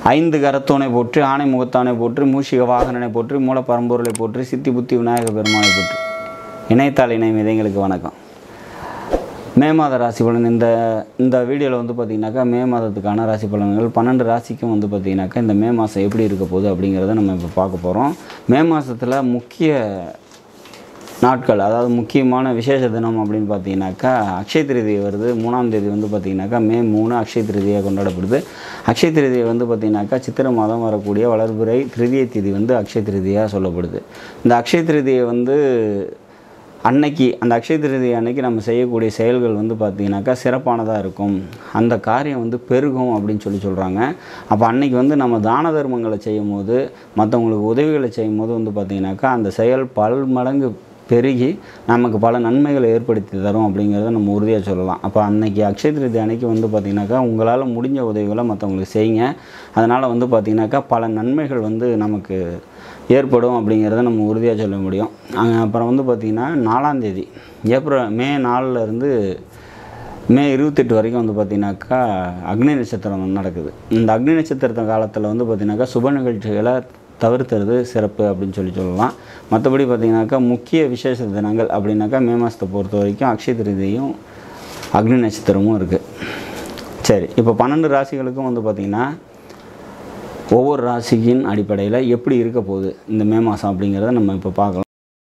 ஐந்து கரத்தோனை போற்றி ஆணை முகத்தானை போற்றி மூஷிக வாகனனை போற்றி மூல பரம்பொருளை போற்றி சித்தி புத்தி விநாயக பெருமானை போற்றி இணையத்தாள் இணை மிதைங்களுக்கு வணக்கம் மே மாத ராசி பலன் இந்த இந்த வீடியோவில் வந்து பார்த்திங்கனாக்கா மே மாதத்துக்கான ராசி பலன்கள் பன்னெண்டு ராசிக்கும் வந்து பார்த்திங்கனாக்கா இந்த மே மாதம் எப்படி இருக்க போகுது அப்படிங்கிறத நம்ம இப்போ பார்க்க போகிறோம் மே மாதத்தில் முக்கிய நாட்கள் அதாவது முக்கியமான விசேஷ தினம் அப்படின்னு பார்த்தீங்கன்னாக்கா அக்ஷய திருதியை வருது மூணாம் தேதி வந்து பார்த்தீங்கன்னாக்கா மே மூணு அக்ஷய திருதியாக கொண்டாடப்படுது அக்ஷய திருதியை வந்து பார்த்தீங்கன்னாக்கா சித்திரை மாதம் வரக்கூடிய வளர்பிறை திருதியை திதி வந்து அக்ஷய திருதியாக சொல்லப்படுது இந்த அக்ஷய திருதியை வந்து அன்னைக்கு அந்த அக்ஷய திருதி அன்னைக்கு நம்ம செய்யக்கூடிய செயல்கள் வந்து பார்த்திங்கனாக்கா சிறப்பானதாக இருக்கும் அந்த காரியம் வந்து பெருகும் அப்படின்னு சொல்லி சொல்கிறாங்க அப்போ அன்னைக்கு வந்து நம்ம தான தர்மங்களை செய்யும் போது மற்றவங்களுக்கு உதவிகளை செய்யும் போது வந்து பார்த்திங்கனாக்கா அந்த செயல் பல் மடங்கு பெருகி நமக்கு பல நன்மைகளை ஏற்படுத்தி தரும் அப்படிங்கிறத நம்ம உறுதியாக சொல்லலாம் அப்போ அன்னைக்கு அக்ஷய திருதி அன்னைக்கு வந்து பார்த்திங்கனாக்கா உங்களால் முடிஞ்ச உதவிகளை மற்றவங்களுக்கு செய்யுங்க அதனால் வந்து பார்த்திங்கனாக்கா பல நன்மைகள் வந்து நமக்கு ஏற்படும் அப்படிங்கிறத நம்ம உறுதியாக சொல்ல முடியும் அஹ் அப்புறம் வந்து பார்த்திங்கன்னா நாலாந்தேதி ஏப்ரல் மே நாலில் இருந்து மே இருபத்தெட்டு வரைக்கும் வந்து பார்த்திங்கனாக்கா அக்னி நட்சத்திரம் நடக்குது இந்த அக்னி நட்சத்திரத்த காலத்தில் வந்து பார்த்திங்கனாக்கா சுப நிகழ்ச்சிகளை தவிர்த்துறது சிறப்பு அப்படின்னு சொல்லி சொல்லலாம் மற்றபடி பார்த்திங்கனாக்கா முக்கிய விசேஷ தினங்கள் அப்படின்னாக்கா மே மாதத்தை பொறுத்த வரைக்கும் அக்ஷய திருதியும் அக்னி நட்சத்திரமும் இருக்குது சரி இப்போ பன்னெண்டு ராசிகளுக்கும் வந்து பார்த்திங்கன்னா ஒவ்வொரு ராசியின் அடிப்படையில் எப்படி இருக்க போகுது இந்த மே மாதம் அப்படிங்கிறத நம்ம இப்போ பார்க்கலாம்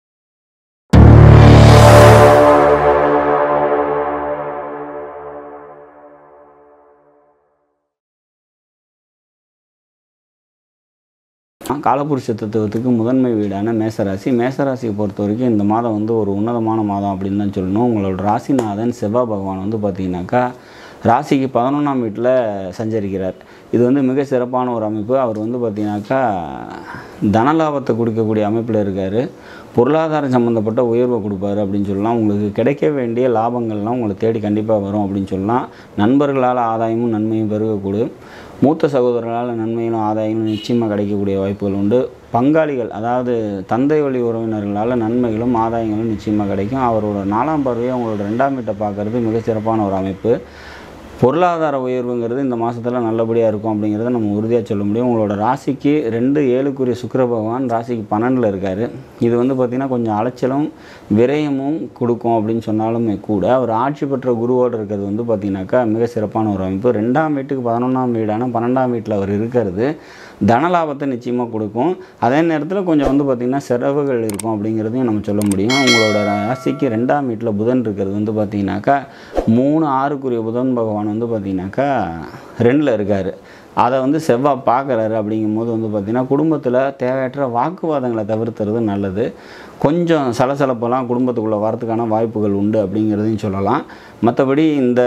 காலபுருஷ தத்துவத்துக்கு முதன்மை வீடான மேசராசி மேசராசியை பொறுத்த வரைக்கும் இந்த மாதம் வந்து ஒரு உன்னதமான மாதம் அப்படின்னு தான் சொல்லணும் உங்களோட ராசிநாதன் செவ்வாய் பகவான் வந்து பார்த்தீங்கன்னாக்கா ராசிக்கு பதினொன்றாம் வீட்டில் சஞ்சரிக்கிறார் இது வந்து மிக சிறப்பான ஒரு அமைப்பு அவர் வந்து பார்த்தீங்கன்னாக்கா தனலாபத்தை கொடுக்கக்கூடிய அமைப்பில் இருக்கார் பொருளாதாரம் சம்மந்தப்பட்ட உயர்வை கொடுப்பாரு அப்படின்னு சொல்லலாம் உங்களுக்கு கிடைக்க வேண்டிய லாபங்கள்லாம் உங்களை தேடி கண்டிப்பாக வரும் அப்படின்னு சொல்லலாம் நண்பர்களால் ஆதாயமும் நன்மையும் பெருகக்கூடும் மூத்த சகோதரர்களால் நன்மையிலும் ஆதாயங்களும் நிச்சயமாக கிடைக்கக்கூடிய வாய்ப்புகள் உண்டு பங்காளிகள் அதாவது தந்தை வழி உறவினர்களால் நன்மைகளும் ஆதாயங்களும் நிச்சயமாக கிடைக்கும் அவரோட நாலாம் பார்வையை அவங்களோட ரெண்டாம் வீட்டை பார்க்குறது மிக சிறப்பான ஒரு அமைப்பு பொருளாதார உயர்வுங்கிறது இந்த மாதத்தில் நல்லபடியாக இருக்கும் அப்படிங்கிறத நம்ம உறுதியாக சொல்ல முடியும் உங்களோட ராசிக்கு ரெண்டு ஏழுக்குரிய சுக்கிர பகவான் ராசிக்கு பன்னெண்டில் இருக்கார் இது வந்து பார்த்திங்கன்னா கொஞ்சம் அலைச்சலும் விரயமும் கொடுக்கும் அப்படின்னு சொன்னாலுமே கூட அவர் ஆட்சி பெற்ற குருவோடு இருக்கிறது வந்து பார்த்திங்கனாக்கா மிக சிறப்பான ஒரு அமைப்பு ரெண்டாம் வீட்டுக்கு பதினொன்றாம் வீடான பன்னெண்டாம் வீட்டில் அவர் இருக்கிறது தனலாபத்தை நிச்சயமாக கொடுக்கும் அதே நேரத்தில் கொஞ்சம் வந்து பார்த்திங்கன்னா செலவுகள் இருக்கும் அப்படிங்கிறதையும் நம்ம சொல்ல முடியும் உங்களோட ராசிக்கு ரெண்டாம் வீட்டில் புதன் இருக்கிறது வந்து பார்த்திங்கனாக்கா மூணு ஆறுக்குரிய புதன் பகவான் வந்து பார்த்திங்கனாக்கா ரெண்டில் இருக்கார் அதை வந்து செவ்வாய் பார்க்குறாரு அப்படிங்கும்போது வந்து பார்த்திங்கன்னா குடும்பத்தில் தேவையற்ற வாக்குவாதங்களை தவிர்த்துறது நல்லது கொஞ்சம் சலசலப்பெல்லாம் குடும்பத்துக்குள்ளே வரதுக்கான வாய்ப்புகள் உண்டு அப்படிங்கிறதையும் சொல்லலாம் மற்றபடி இந்த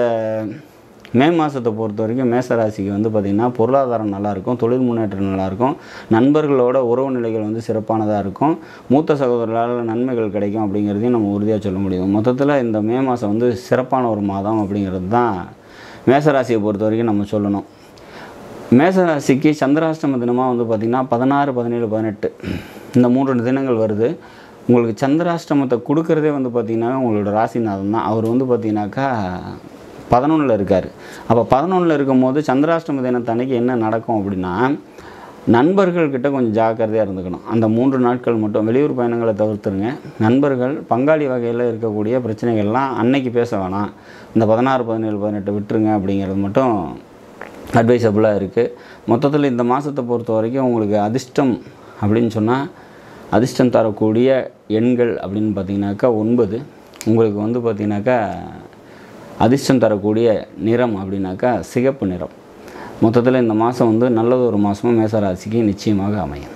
மே மாதத்தை பொறுத்த வரைக்கும் மேசராசிக்கு வந்து பார்த்திங்கன்னா பொருளாதாரம் நல்லாயிருக்கும் தொழில் முன்னேற்றம் நல்லாயிருக்கும் நண்பர்களோட உறவு நிலைகள் வந்து சிறப்பானதாக இருக்கும் மூத்த சகோதரர்களால் நன்மைகள் கிடைக்கும் அப்படிங்கிறதையும் நம்ம உறுதியாக சொல்ல முடியும் மொத்தத்தில் இந்த மே மாதம் வந்து சிறப்பான ஒரு மாதம் அப்படிங்கிறது தான் மேசராசியை பொறுத்த வரைக்கும் நம்ம சொல்லணும் மேசராசிக்கு சந்திராஷ்டம தினமாக வந்து பார்த்திங்கன்னா பதினாறு பதினேழு பதினெட்டு இந்த மூன்று தினங்கள் வருது உங்களுக்கு சந்திராஷ்டமத்தை கொடுக்குறதே வந்து பார்த்திங்கன்னா உங்களோட ராசிநாதன் தான் அவர் வந்து பார்த்திங்கனாக்கா பதினொன்றில் இருக்கார் அப்போ பதினொன்றில் இருக்கும்போது சந்திராஷ்டம தினத்தன்னைக்கு என்ன நடக்கும் அப்படின்னா நண்பர்கள்கிட்ட கொஞ்சம் ஜாக்கிரதையாக இருந்துக்கணும் அந்த மூன்று நாட்கள் மட்டும் வெளியூர் பயணங்களை தவிர்த்துருங்க நண்பர்கள் பங்காளி வகையில் இருக்கக்கூடிய பிரச்சனைகள்லாம் அன்னைக்கு பேச வேணாம் இந்த பதினாறு பதினேழு பதினெட்டு விட்டுருங்க அப்படிங்கிறது மட்டும் அட்வைசபிளாக இருக்குது மொத்தத்தில் இந்த மாதத்தை பொறுத்த வரைக்கும் உங்களுக்கு அதிர்ஷ்டம் அப்படின்னு சொன்னால் அதிர்ஷ்டம் தரக்கூடிய எண்கள் அப்படின்னு பார்த்தீங்கன்னாக்கா ஒன்பது உங்களுக்கு வந்து பார்த்தீங்கன்னாக்கா அதிர்ஷ்டம் தரக்கூடிய நிறம் அப்படின்னாக்கா சிகப்பு நிறம் மொத்தத்தில் இந்த மாதம் வந்து நல்லது ஒரு மாதமும் மேசராசிக்கு நிச்சயமாக அமையும்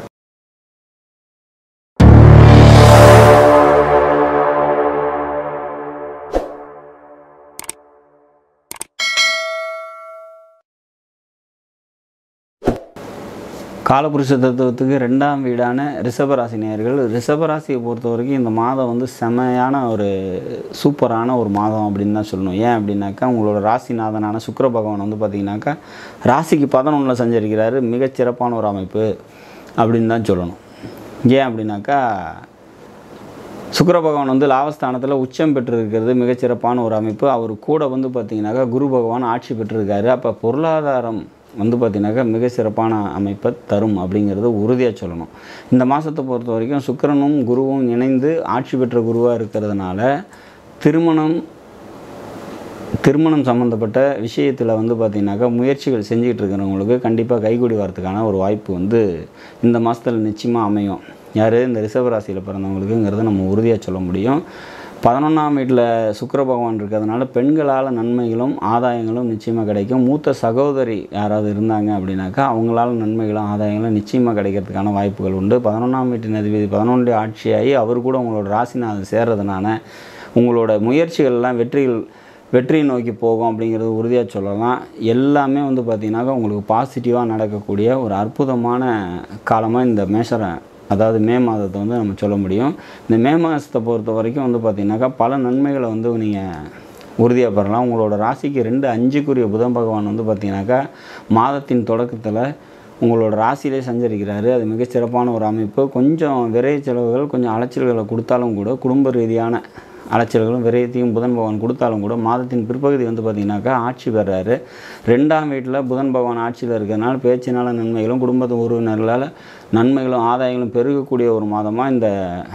காலபுருஷ தத்துவத்துக்கு ரெண்டாம் வீடான ரிஷபராசி நேயர்கள் ரிஷபராசியை பொறுத்த வரைக்கும் இந்த மாதம் வந்து செமையான ஒரு சூப்பரான ஒரு மாதம் அப்படின்னு தான் சொல்லணும் ஏன் அப்படின்னாக்கா உங்களோட ராசிநாதனான சுக்கிர பகவான் வந்து பார்த்திங்கனாக்கா ராசிக்கு பதினொன்றில் சஞ்சரிக்கிறாரு மிகச்சிறப்பான ஒரு அமைப்பு அப்படின்னு தான் சொல்லணும் ஏன் அப்படின்னாக்கா சுக்கிர பகவான் வந்து லாபஸ்தானத்தில் உச்சம் பெற்றிருக்கிறது மிகச்சிறப்பான ஒரு அமைப்பு அவர் கூட வந்து பார்த்திங்கனாக்கா குரு பகவான் ஆட்சி பெற்றிருக்காரு அப்போ பொருளாதாரம் வந்து பார்த்திங்கனாக்கா மிக சிறப்பான அமைப்பை தரும் அப்படிங்கிறது உறுதியாக சொல்லணும் இந்த மாதத்தை பொறுத்த வரைக்கும் சுக்கிரனும் குருவும் இணைந்து ஆட்சி பெற்ற குருவாக இருக்கிறதுனால திருமணம் திருமணம் சம்மந்தப்பட்ட விஷயத்தில் வந்து பார்த்திங்கனாக்கா முயற்சிகள் செஞ்சுக்கிட்டு இருக்கிறவங்களுக்கு கண்டிப்பாக கைகூடி வரதுக்கான ஒரு வாய்ப்பு வந்து இந்த மாதத்தில் நிச்சயமாக அமையும் யார் இந்த ரிஷபராசியில் பிறந்தவங்களுக்குங்கிறத நம்ம உறுதியாக சொல்ல முடியும் பதினொன்றாம் வீட்டில் சுக்கிர பகவான் இருக்கிறதுனால பெண்களால் நன்மைகளும் ஆதாயங்களும் நிச்சயமாக கிடைக்கும் மூத்த சகோதரி யாராவது இருந்தாங்க அப்படின்னாக்கா அவங்களால நன்மைகளும் ஆதாயங்களும் நிச்சயமாக கிடைக்கிறதுக்கான வாய்ப்புகள் உண்டு பதினொன்றாம் வீட்டின் அதிபதி பதினொன்று ஆட்சியாகி அவர் கூட உங்களோட ராசிநாதன் சேர்றதுனால உங்களோட முயற்சிகள்லாம் வெற்றிகள் வெற்றியை நோக்கி போகும் அப்படிங்கிறது உறுதியாக சொல்லலாம் எல்லாமே வந்து பார்த்திங்கனாக்கா உங்களுக்கு பாசிட்டிவாக நடக்கக்கூடிய ஒரு அற்புதமான காலமாக இந்த மேஷர அதாவது மே மாதத்தை வந்து நம்ம சொல்ல முடியும் இந்த மே மாதத்தை பொறுத்த வரைக்கும் வந்து பார்த்திங்கனாக்கா பல நன்மைகளை வந்து நீங்கள் உறுதியாக பெறலாம் உங்களோட ராசிக்கு ரெண்டு அஞ்சுக்குரிய புதன் பகவான் வந்து பார்த்திங்கனாக்கா மாதத்தின் தொடக்கத்தில் உங்களோட ராசியிலே சஞ்சரிக்கிறாரு அது மிகச் சிறப்பான ஒரு அமைப்பு கொஞ்சம் விரை செலவுகள் கொஞ்சம் அலைச்சல்களை கொடுத்தாலும் கூட குடும்ப ரீதியான அலைச்சல்களும் விரயத்தையும் புதன் பகவான் கொடுத்தாலும் கூட மாதத்தின் பிற்பகுதி வந்து பார்த்திங்கனாக்கா ஆட்சி பெறாரு ரெண்டாம் வீட்டில் புதன் பகவான் ஆட்சியில் இருக்கிறதுனால பேச்சினால நன்மைகளும் குடும்பத்து உறவினர்களால் நன்மைகளும் ஆதாயங்களும் பெருகக்கூடிய ஒரு மாதமாக இந்த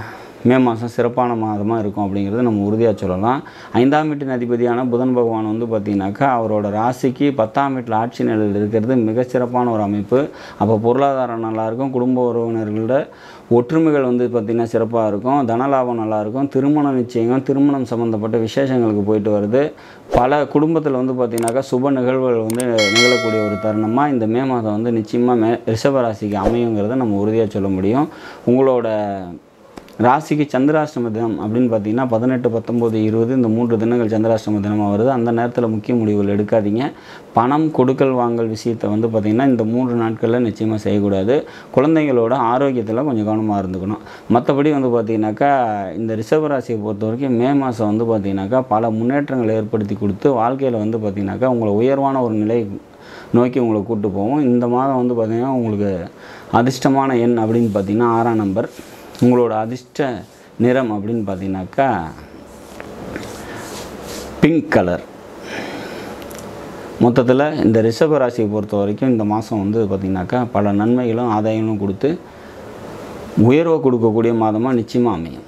மே மாதம் சிறப்பான மாதமாக இருக்கும் அப்படிங்கிறது நம்ம உறுதியாக சொல்லலாம் ஐந்தாம் வீட்டின் அதிபதியான புதன் பகவான் வந்து பார்த்திங்கனாக்கா அவரோட ராசிக்கு பத்தாம் வீட்டில் ஆட்சி நிலையில் இருக்கிறது மிகச் சிறப்பான ஒரு அமைப்பு அப்போ பொருளாதாரம் நல்லாயிருக்கும் குடும்ப உறவினர்களோட ஒற்றுமைகள் வந்து பார்த்திங்கன்னா சிறப்பாக இருக்கும் தனலாபம் நல்லாயிருக்கும் திருமண நிச்சயம் திருமணம் சம்மந்தப்பட்ட விசேஷங்களுக்கு போயிட்டு வருது பல குடும்பத்தில் வந்து பார்த்திங்கனாக்கா சுப நிகழ்வுகள் வந்து நிகழக்கூடிய ஒரு தருணமாக இந்த மே மாதம் வந்து நிச்சயமாக மே ரிஷபராசிக்கு அமையுங்கிறத நம்ம உறுதியாக சொல்ல முடியும் உங்களோட ராசிக்கு சந்திராஷ்டம தினம் அப்படின்னு பார்த்தீங்கன்னா பதினெட்டு பத்தொம்போது இருபது இந்த மூன்று தினங்கள் சந்திராஷ்டம தினமாக வருது அந்த நேரத்தில் முக்கிய முடிவுகள் எடுக்காதீங்க பணம் கொடுக்கல் வாங்கல் விஷயத்தை வந்து பார்த்திங்கன்னா இந்த மூன்று நாட்களில் நிச்சயமாக செய்யக்கூடாது குழந்தைங்களோட ஆரோக்கியத்தில் கொஞ்சம் கவனமாக இருந்துக்கணும் மற்றபடி வந்து பார்த்திங்கனாக்கா இந்த ரிஷபராசியை பொறுத்த வரைக்கும் மே மாதம் வந்து பார்த்திங்கனாக்கா பல முன்னேற்றங்களை ஏற்படுத்தி கொடுத்து வாழ்க்கையில் வந்து பார்த்திங்கனாக்கா உங்களை உயர்வான ஒரு நிலை நோக்கி உங்களை கூப்பிட்டு போவோம் இந்த மாதம் வந்து பார்த்திங்கன்னா உங்களுக்கு அதிர்ஷ்டமான எண் அப்படின்னு பார்த்திங்கன்னா ஆறாம் நம்பர் உங்களோட அதிர்ஷ்ட நிறம் அப்படின்னு பார்த்தீங்கன்னாக்கா பிங்க் கலர் மொத்தத்தில் இந்த ரிஷப ராசியை பொறுத்த வரைக்கும் இந்த மாதம் வந்து பார்த்திங்கனாக்கா பல நன்மைகளும் ஆதாயங்களும் கொடுத்து உயர்வை கொடுக்கக்கூடிய மாதமாக நிச்சயமாக அமையும்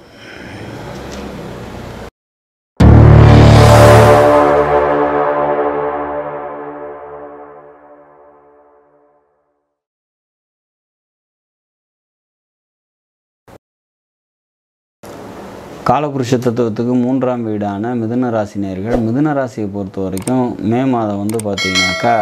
காலபுருஷ தத்துவத்துக்கு மூன்றாம் வீடான மிதுன ராசினியர்கள் மிதுன ராசியை பொறுத்த வரைக்கும் மே மாதம் வந்து பார்த்திங்கனாக்கா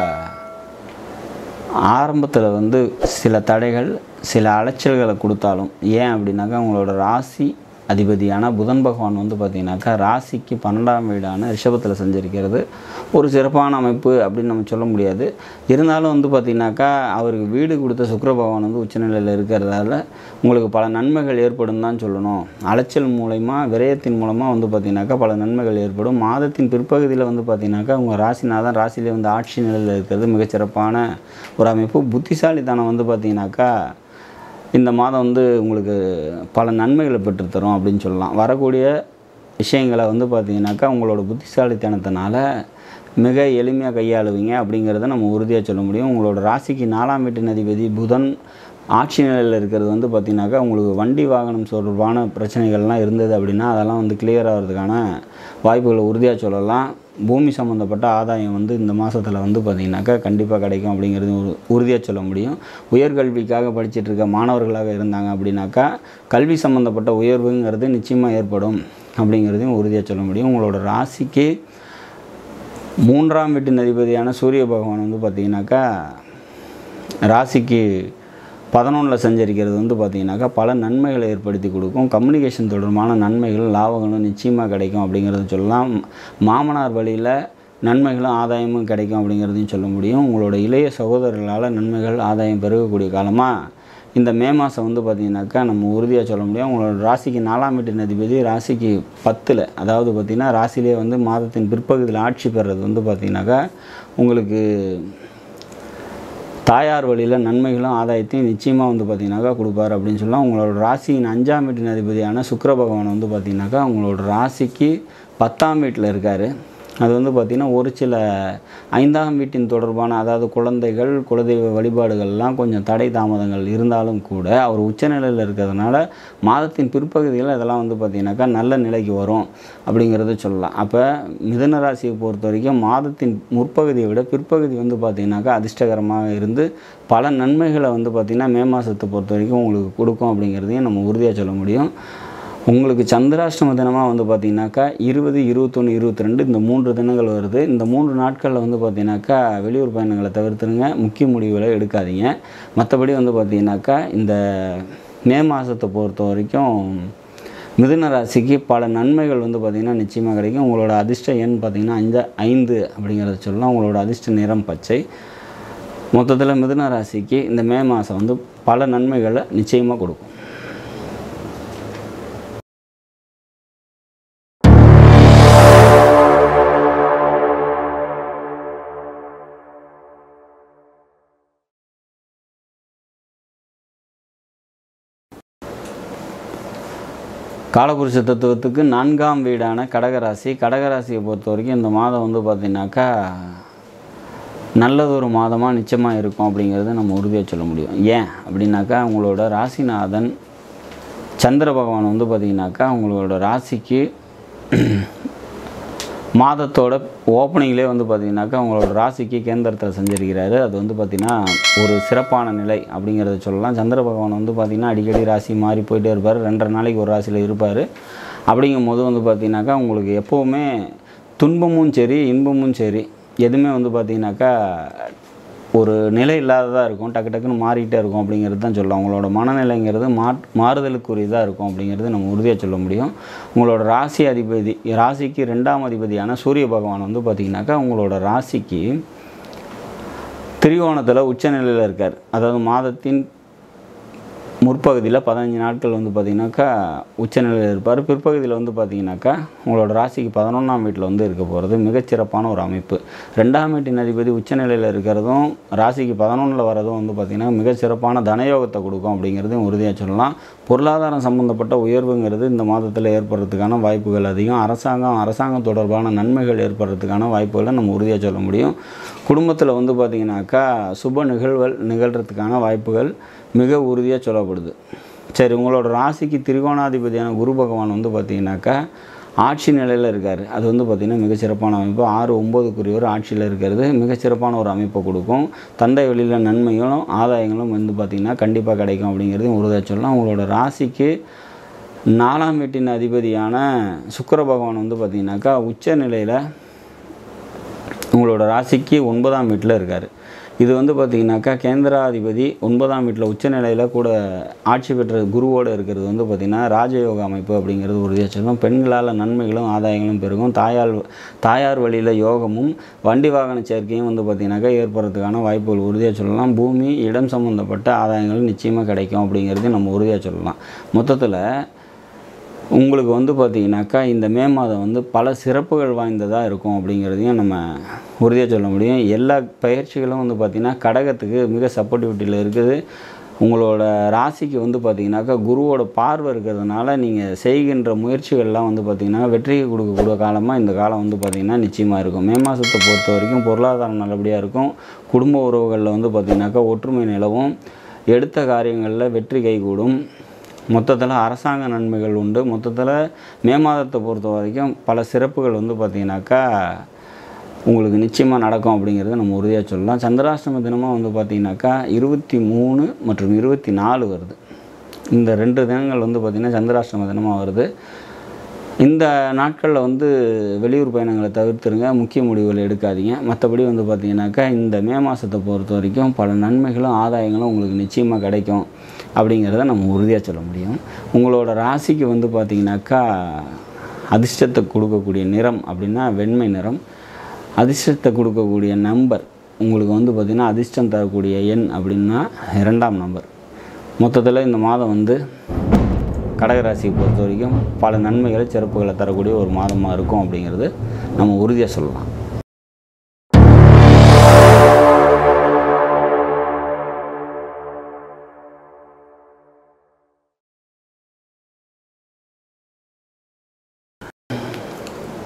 ஆரம்பத்தில் வந்து சில தடைகள் சில அலைச்சல்களை கொடுத்தாலும் ஏன் அப்படின்னாக்கா உங்களோட ராசி அதிபதியான புதன் பகவான் வந்து பார்த்திங்கனாக்கா ராசிக்கு பன்னெண்டாம் வீடான ரிஷபத்தில் செஞ்சிருக்கிறது ஒரு சிறப்பான அமைப்பு அப்படின்னு நம்ம சொல்ல முடியாது இருந்தாலும் வந்து பார்த்திங்கனாக்கா அவருக்கு வீடு கொடுத்த சுக்கிர பகவான் வந்து உச்சநிலையில் இருக்கிறதால உங்களுக்கு பல நன்மைகள் ஏற்படும் தான் சொல்லணும் அலைச்சல் மூலயமா விரயத்தின் மூலமாக வந்து பார்த்திங்கனாக்கா பல நன்மைகள் ஏற்படும் மாதத்தின் பிற்பகுதியில் வந்து பார்த்திங்கனாக்கா உங்கள் ராசிநாதன் ராசியிலே வந்து ஆட்சி நிலையில் இருக்கிறது மிகச்சிறப்பான ஒரு அமைப்பு புத்திசாலித்தனம் வந்து பார்த்திங்கனாக்கா இந்த மாதம் வந்து உங்களுக்கு பல நன்மைகளை பெற்றுத்தரும் அப்படின்னு சொல்லலாம் வரக்கூடிய விஷயங்களை வந்து பார்த்திங்கனாக்கா உங்களோட புத்திசாலித்தனத்தினால மிக எளிமையாக கையாளுவீங்க அப்படிங்கிறத நம்ம உறுதியாக சொல்ல முடியும் உங்களோட ராசிக்கு நாலாம் வீட்டின் அதிபதி புதன் ஆட்சி நிலையில் இருக்கிறது வந்து பார்த்திங்கனாக்கா உங்களுக்கு வண்டி வாகனம் தொடர்பான பிரச்சனைகள்லாம் இருந்தது அப்படின்னா அதெல்லாம் வந்து கிளியர் ஆகிறதுக்கான வாய்ப்புகளை உறுதியாக சொல்லலாம் பூமி சம்மந்தப்பட்ட ஆதாயம் வந்து இந்த மாதத்தில் வந்து பார்த்திங்கனாக்கா கண்டிப்பாக கிடைக்கும் அப்படிங்கிறது ஒரு உறுதியாக சொல்ல முடியும் உயர்கல்விக்காக படிச்சுட்டு இருக்க மாணவர்களாக இருந்தாங்க அப்படின்னாக்கா கல்வி சம்மந்தப்பட்ட உயர்வுங்கிறது நிச்சயமாக ஏற்படும் அப்படிங்கிறதையும் உறுதியாக சொல்ல முடியும் உங்களோட ராசிக்கு மூன்றாம் வீட்டின் அதிபதியான சூரிய பகவான் வந்து பார்த்திங்கனாக்கா ராசிக்கு பதினொன்றில் சஞ்சரிக்கிறது வந்து பார்த்திங்கனாக்கா பல நன்மைகளை ஏற்படுத்தி கொடுக்கும் கம்யூனிகேஷன் தொடர்பான நன்மைகள் லாபங்களும் நிச்சயமாக கிடைக்கும் அப்படிங்கிறத சொல்லலாம் மாமனார் வழியில் நன்மைகளும் ஆதாயமும் கிடைக்கும் அப்படிங்கிறதையும் சொல்ல முடியும் உங்களோட இளைய சகோதரர்களால் நன்மைகள் ஆதாயம் பெருகக்கூடிய காலமாக இந்த மே மாதம் வந்து பார்த்திங்கனாக்கா நம்ம உறுதியாக சொல்ல முடியும் உங்களோட ராசிக்கு நாலாம் வீட்டின் அதிபதி ராசிக்கு பத்தில் அதாவது பார்த்திங்கன்னா ராசியிலே வந்து மாதத்தின் பிற்பகுதியில் ஆட்சி பெறுறது வந்து பார்த்திங்கனாக்கா உங்களுக்கு தாயார் வழியில் நன்மைகளும் ஆதாயத்தையும் நிச்சயமாக வந்து பார்த்திங்கனாக்கா கொடுப்பார் அப்படின்னு சொல்லலாம் உங்களோட ராசியின் அஞ்சாம் வீட்டின் அதிபதியான சுக்கிர பகவான் வந்து பார்த்திங்கனாக்கா உங்களோட ராசிக்கு பத்தாம் வீட்டில் இருக்கார் அது வந்து பார்த்திங்கன்னா ஒரு சில ஐந்தாம் வீட்டின் தொடர்பான அதாவது குழந்தைகள் குலதெய்வ வழிபாடுகள்லாம் கொஞ்சம் தடை தாமதங்கள் இருந்தாலும் கூட அவர் உச்சநிலையில் இருக்கிறதுனால மாதத்தின் பிற்பகுதியில் இதெல்லாம் வந்து பார்த்திங்கனாக்கா நல்ல நிலைக்கு வரும் அப்படிங்கிறத சொல்லலாம் அப்போ மிதன ராசியை பொறுத்த வரைக்கும் மாதத்தின் முற்பகுதியை விட பிற்பகுதி வந்து பார்த்திங்கனாக்கா அதிர்ஷ்டகரமாக இருந்து பல நன்மைகளை வந்து பார்த்திங்கன்னா மே மாதத்தை பொறுத்த வரைக்கும் உங்களுக்கு கொடுக்கும் அப்படிங்கிறதையும் நம்ம உறுதியாக சொல்ல முடியும் உங்களுக்கு சந்திராஷ்டம தினமாக வந்து பார்த்தீங்கன்னாக்கா இருபது இருபத்தொன்று இருபத்தி ரெண்டு இந்த மூன்று தினங்கள் வருது இந்த மூன்று நாட்களில் வந்து பார்த்தீங்கன்னாக்கா வெளியூர் பயணங்களை தவிர்த்துருங்க முக்கிய முடிவுகளை எடுக்காதீங்க மற்றபடி வந்து பார்த்தீங்கன்னாக்கா இந்த மே மாதத்தை பொறுத்த வரைக்கும் மிதுன ராசிக்கு பல நன்மைகள் வந்து பார்த்திங்கன்னா நிச்சயமாக கிடைக்கும் உங்களோட அதிர்ஷ்ட எண் பார்த்திங்கன்னா அஞ்சு ஐந்து அப்படிங்கிறத சொல்லலாம் உங்களோட அதிர்ஷ்ட நிறம் பச்சை மொத்தத்தில் மிதுன ராசிக்கு இந்த மே மாதம் வந்து பல நன்மைகளை நிச்சயமாக கொடுக்கும் காலபுருஷ தத்துவத்துக்கு நான்காம் வீடான கடகராசி கடகராசியை பொறுத்த வரைக்கும் இந்த மாதம் வந்து பார்த்திங்கனாக்கா நல்லதொரு மாதமாக நிச்சயமாக இருக்கும் அப்படிங்கிறத நம்ம உறுதியாக சொல்ல முடியும் ஏன் அப்படின்னாக்கா உங்களோட ராசிநாதன் சந்திர பகவான் வந்து பார்த்திங்கனாக்கா உங்களோட ராசிக்கு மாதத்தோட ஓப்பனிங்லேயே வந்து பார்த்திங்கனாக்கா உங்களோட ராசிக்கு கேந்திரத்தில் சஞ்சரிக்கிறாரு அது வந்து பார்த்திங்கன்னா ஒரு சிறப்பான நிலை அப்படிங்கிறத சொல்லலாம் சந்திர பகவான் வந்து பார்த்திங்கன்னா அடிக்கடி ராசி மாறி போயிட்டே இருப்பார் ரெண்டரை நாளைக்கு ஒரு ராசியில் இருப்பார் அப்படிங்கும் போது வந்து பார்த்திங்கனாக்கா உங்களுக்கு எப்போவுமே துன்பமும் சரி இன்பமும் சரி எதுவுமே வந்து பார்த்திங்கனாக்கா ஒரு நிலை இல்லாததாக இருக்கும் டக்கு டக்குன்னு மாறிக்கிட்டே இருக்கும் அப்படிங்கிறது தான் சொல்லலாம் உங்களோட மனநிலைங்கிறது மா மாறுதலுக்குரியதாக இருக்கும் அப்படிங்கிறது நம்ம உறுதியாக சொல்ல முடியும் உங்களோட ராசி அதிபதி ராசிக்கு ரெண்டாம் அதிபதியான சூரிய பகவான் வந்து பார்த்திங்கனாக்கா உங்களோட ராசிக்கு திரிகோணத்தில் உச்சநிலையில் இருக்கார் அதாவது மாதத்தின் முற்பகுதியில் பதினஞ்சு நாட்கள் வந்து பார்த்திங்கனாக்கா உச்சநிலையில் இருப்பார் பிற்பகுதியில் வந்து பார்த்திங்கனாக்கா உங்களோட ராசிக்கு பதினொன்றாம் வீட்டில் வந்து இருக்க போகிறது மிகச்சிறப்பான ஒரு அமைப்பு ரெண்டாம் வீட்டின் அதிபதி உச்சநிலையில் இருக்கிறதும் ராசிக்கு பதினொன்றில் வரதும் வந்து பார்த்திங்கன்னா மிகச்சிறப்பான தனயோகத்தை கொடுக்கும் அப்படிங்கிறதையும் உறுதியாக சொல்லலாம் பொருளாதாரம் சம்மந்தப்பட்ட உயர்வுங்கிறது இந்த மாதத்தில் ஏற்படுறதுக்கான வாய்ப்புகள் அதிகம் அரசாங்கம் அரசாங்கம் தொடர்பான நன்மைகள் ஏற்படுறதுக்கான வாய்ப்புகளை நம்ம உறுதியாக சொல்ல முடியும் குடும்பத்தில் வந்து பார்த்திங்கனாக்கா சுப நிகழ்வுகள் நிகழ்கிறதுக்கான வாய்ப்புகள் மிக உறுதியாக சொல்லப்படுது சரி உங்களோட ராசிக்கு திரிகோணாதிபதியான குரு பகவான் வந்து பார்த்திங்கனாக்கா ஆட்சி நிலையில் இருக்கார் அது வந்து பார்த்திங்கன்னா மிகச்சிறப்பான அமைப்பு ஆறு ஒம்போதுக்குரியவர் ஆட்சியில் இருக்கிறது மிகச்சிறப்பான ஒரு அமைப்பை கொடுக்கும் தந்தை வழியில் நன்மைகளும் ஆதாயங்களும் வந்து பார்த்திங்கன்னா கண்டிப்பாக கிடைக்கும் அப்படிங்கிறதையும் உறுதியாக சொல்லலாம் உங்களோட ராசிக்கு நாலாம் வீட்டின் அதிபதியான சுக்கிர பகவான் வந்து பார்த்திங்கனாக்கா உச்ச நிலையில் உங்களோட ராசிக்கு ஒன்பதாம் வீட்டில் இருக்கார் இது வந்து பார்த்திங்கனாக்கா கேந்திராதிபதி ஒன்பதாம் வீட்டில் உச்சநிலையில் கூட ஆட்சி பெற்ற குருவோடு இருக்கிறது வந்து பார்த்திங்கன்னா ராஜயோக அமைப்பு அப்படிங்கிறது உறுதியாக சொல்லும் பெண்களால் நன்மைகளும் ஆதாயங்களும் பெருகும் தாயார் தாயார் வழியில் யோகமும் வண்டி வாகன சேர்க்கையும் வந்து பார்த்திங்கனாக்கா ஏற்படுறதுக்கான வாய்ப்புகள் உறுதியாக சொல்லலாம் பூமி இடம் சம்மந்தப்பட்ட ஆதாயங்கள் நிச்சயமாக கிடைக்கும் அப்படிங்கிறது நம்ம உறுதியாக சொல்லலாம் மொத்தத்தில் உங்களுக்கு வந்து பார்த்திங்கனாக்கா இந்த மே மாதம் வந்து பல சிறப்புகள் வாய்ந்ததாக இருக்கும் அப்படிங்கிறதையும் நம்ம உறுதியாக சொல்ல முடியும் எல்லா பயிற்சிகளும் வந்து பார்த்திங்கன்னா கடகத்துக்கு மிக சப்போர்ட்டிவிட்டியில் இருக்குது உங்களோட ராசிக்கு வந்து பார்த்திங்கனாக்கா குருவோட பார்வை இருக்கிறதுனால நீங்கள் செய்கின்ற முயற்சிகள்லாம் வந்து பார்த்திங்கன்னா வெற்றியை கொடுக்கக்கூடிய காலமாக இந்த காலம் வந்து பார்த்திங்கன்னா நிச்சயமாக இருக்கும் மே மாதத்தை பொறுத்த வரைக்கும் பொருளாதாரம் நல்லபடியாக இருக்கும் குடும்ப உறவுகளில் வந்து பார்த்திங்கனாக்கா ஒற்றுமை நிலவும் எடுத்த காரியங்களில் வெற்றி கைகூடும் மொத்தத்தில் அரசாங்க நன்மைகள் உண்டு மொத்தத்தில் மே மாதத்தை பொறுத்த வரைக்கும் பல சிறப்புகள் வந்து பார்த்திங்கனாக்கா உங்களுக்கு நிச்சயமாக நடக்கும் அப்படிங்கிறத நம்ம உறுதியாக சொல்லலாம் சந்திராஷ்டம தினமாக வந்து பார்த்திங்கனாக்கா இருபத்தி மூணு மற்றும் இருபத்தி நாலு வருது இந்த ரெண்டு தினங்கள் வந்து பார்த்திங்கன்னா சந்திராஷ்டம தினமாக வருது இந்த நாட்களில் வந்து வெளியூர் பயணங்களை தவிர்த்துருங்க முக்கிய முடிவுகள் எடுக்காதீங்க மற்றபடி வந்து பார்த்திங்கனாக்கா இந்த மே மாதத்தை பொறுத்த வரைக்கும் பல நன்மைகளும் ஆதாயங்களும் உங்களுக்கு நிச்சயமாக கிடைக்கும் அப்படிங்கிறத நம்ம உறுதியாக சொல்ல முடியும் உங்களோட ராசிக்கு வந்து பார்த்திங்கனாக்கா அதிர்ஷ்டத்தை கொடுக்கக்கூடிய நிறம் அப்படின்னா வெண்மை நிறம் அதிர்ஷ்டத்தை கொடுக்கக்கூடிய நம்பர் உங்களுக்கு வந்து பார்த்திங்கன்னா அதிர்ஷ்டம் தரக்கூடிய எண் அப்படின்னா இரண்டாம் நம்பர் மொத்தத்தில் இந்த மாதம் வந்து கடகராசியை பொறுத்த வரைக்கும் பல நன்மைகளை சிறப்புகளை தரக்கூடிய ஒரு மாதமாக இருக்கும் அப்படிங்கிறது நம்ம உறுதியாக சொல்லலாம்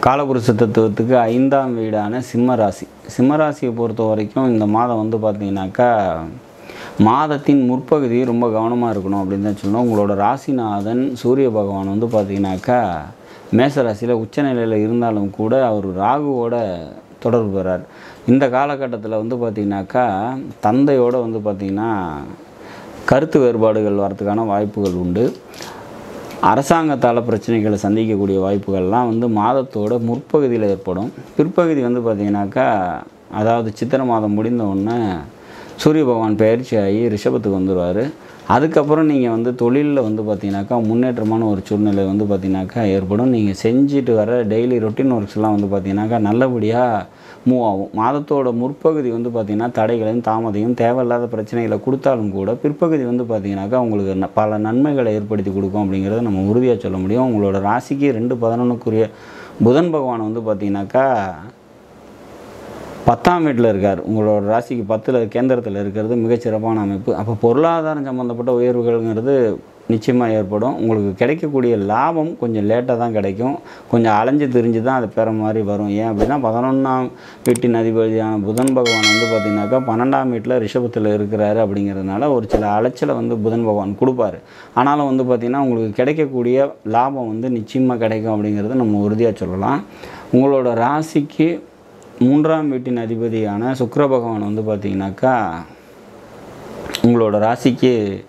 காலபுருஷ தத்துவத்துக்கு ஐந்தாம் வீடான சிம்ம ராசி சிம்ம ராசியை பொறுத்த வரைக்கும் இந்த மாதம் வந்து பார்த்தீங்கன்னாக்கா மாதத்தின் முற்பகுதி ரொம்ப கவனமாக இருக்கணும் அப்படின்னு தான் சொல்லணும் உங்களோட ராசிநாதன் சூரிய பகவான் வந்து பார்த்தீங்கன்னாக்கா மேச ராசியில் உச்சநிலையில் இருந்தாலும் கூட அவர் ராகுவோட தொடர்பு பெறார் இந்த காலகட்டத்தில் வந்து பார்த்திங்கனாக்கா தந்தையோட வந்து பார்த்திங்கன்னா கருத்து வேறுபாடுகள் வரதுக்கான வாய்ப்புகள் உண்டு அரசாங்கத்தால் பிரச்சனைகளை சந்திக்கக்கூடிய வாய்ப்புகள்லாம் வந்து மாதத்தோட முற்பகுதியில் ஏற்படும் பிற்பகுதி வந்து பார்த்திங்கனாக்கா அதாவது சித்திரை மாதம் முடிந்த உடனே சூரிய பகவான் பயிற்சி ஆகி ரிஷபத்துக்கு வந்துடுவார் அதுக்கப்புறம் நீங்கள் வந்து தொழிலில் வந்து பார்த்தீங்கன்னாக்கா முன்னேற்றமான ஒரு சூழ்நிலை வந்து பார்த்தீங்கன்னாக்கா ஏற்படும் நீங்கள் செஞ்சுட்டு வர டெய்லி ரொட்டீன் ஒர்க்ஸ்லாம் வந்து பார்த்தீங்கன்னாக்கா நல்லபடியாக மூவ் ஆகும் மாதத்தோட முற்பகுதி வந்து பார்த்திங்கன்னா தடைகளையும் தாமதையும் தேவையில்லாத பிரச்சனைகளை கொடுத்தாலும் கூட பிற்பகுதி வந்து பார்த்திங்கனாக்கா உங்களுக்கு ந- பல நன்மைகளை ஏற்படுத்தி கொடுக்கும் அப்படிங்கிறத நம்ம உறுதியாக சொல்ல முடியும் உங்களோட ராசிக்கு ரெண்டு பதினொன்றுக்குரிய புதன் பகவான் வந்து பார்த்திங்கனாக்கா பத்தாம் வீட்டில் இருக்கார் உங்களோட ராசிக்கு பத்தில் கேந்திரத்தில் இருக்கிறது மிகச்சிறப்பான அமைப்பு அப்போ பொருளாதாரம் சம்மந்தப்பட்ட உயர்வுகள்ங்கிறது நிச்சயமாக ஏற்படும் உங்களுக்கு கிடைக்கக்கூடிய லாபம் கொஞ்சம் லேட்டாக தான் கிடைக்கும் கொஞ்சம் அலைஞ்சு திரிஞ்சு தான் அது பெற மாதிரி வரும் ஏன் அப்படின்னா பதினொன்றாம் வீட்டின் அதிபதியான புதன் பகவான் வந்து பார்த்திங்கனாக்கா பன்னெண்டாம் வீட்டில் ரிஷபத்தில் இருக்கிறாரு அப்படிங்கிறதுனால ஒரு சில அலைச்சலை வந்து புதன் பகவான் கொடுப்பாரு ஆனாலும் வந்து பார்த்திங்கன்னா உங்களுக்கு கிடைக்கக்கூடிய லாபம் வந்து நிச்சயமாக கிடைக்கும் அப்படிங்கிறது நம்ம உறுதியாக சொல்லலாம் உங்களோட ராசிக்கு மூன்றாம் வீட்டின் அதிபதியான சுக்கிர பகவான் வந்து பார்த்தீங்கன்னாக்கா உங்களோட ராசிக்கு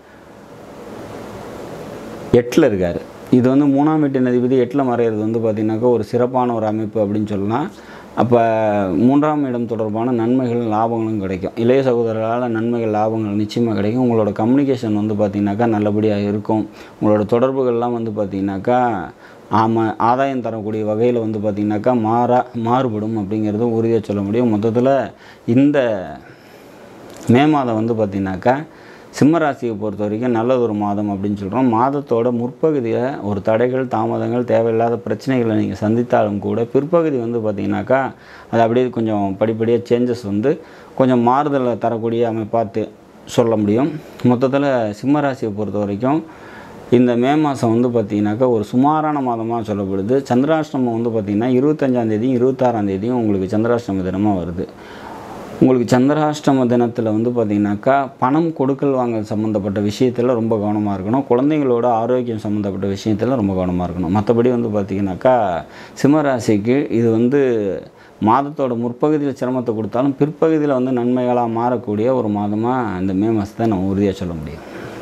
எட்டில் இருக்கார் இது வந்து மூணாம் வீட்டின் அதிபதி எட்டில் மறையிறது வந்து பார்த்திங்கனாக்கா ஒரு சிறப்பான ஒரு அமைப்பு அப்படின்னு சொல்லலாம் அப்போ மூன்றாம் இடம் தொடர்பான நன்மைகள் லாபங்களும் கிடைக்கும் இளைய சகோதரர்களால் நன்மைகள் லாபங்கள் நிச்சயமாக கிடைக்கும் உங்களோட கம்யூனிகேஷன் வந்து பார்த்திங்கனாக்கா நல்லபடியாக இருக்கும் உங்களோட தொடர்புகள்லாம் வந்து பார்த்திங்கனாக்கா ஆமாம் ஆதாயம் தரக்கூடிய வகையில் வந்து பார்த்திங்கனாக்கா மாறா மாறுபடும் அப்படிங்கிறதும் உறுதியாக சொல்ல முடியும் மொத்தத்தில் இந்த மே மாதம் வந்து பார்த்திங்கனாக்கா சிம்ம ராசியை பொறுத்த வரைக்கும் நல்லதொரு மாதம் அப்படின்னு சொல்கிறோம் மாதத்தோட முற்பகுதியில் ஒரு தடைகள் தாமதங்கள் தேவையில்லாத பிரச்சனைகளை நீங்கள் சந்தித்தாலும் கூட பிற்பகுதி வந்து பார்த்திங்கனாக்கா அது அப்படியே கொஞ்சம் படிப்படியாக சேஞ்சஸ் வந்து கொஞ்சம் மாறுதலை தரக்கூடிய அமைப்பாக சொல்ல முடியும் மொத்தத்தில் சிம்ம ராசியை பொறுத்த வரைக்கும் இந்த மே மாதம் வந்து பார்த்திங்கனாக்கா ஒரு சுமாரான மாதமாக சொல்லப்படுது சந்திராஷ்டமம் வந்து பார்த்திங்கன்னா இருபத்தஞ்சாந்தேதியும் இருபத்தாறாம் தேதியும் உங்களுக்கு சந்திராஷ்டம தினமாக வருது உங்களுக்கு சந்திராஷ்டம தினத்தில் வந்து பார்த்திங்கனாக்கா பணம் கொடுக்கல் வாங்கல் சம்மந்தப்பட்ட விஷயத்தில் ரொம்ப கவனமாக இருக்கணும் குழந்தைங்களோட ஆரோக்கியம் சம்மந்தப்பட்ட விஷயத்தில் ரொம்ப கவனமாக இருக்கணும் மற்றபடி வந்து பார்த்திங்கனாக்கா சிம்மராசிக்கு இது வந்து மாதத்தோட முற்பகுதியில் சிரமத்தை கொடுத்தாலும் பிற்பகுதியில் வந்து நன்மைகளாக மாறக்கூடிய ஒரு மாதமாக இந்த மே மாதத்தை நம்ம உறுதியாக சொல்ல முடியும்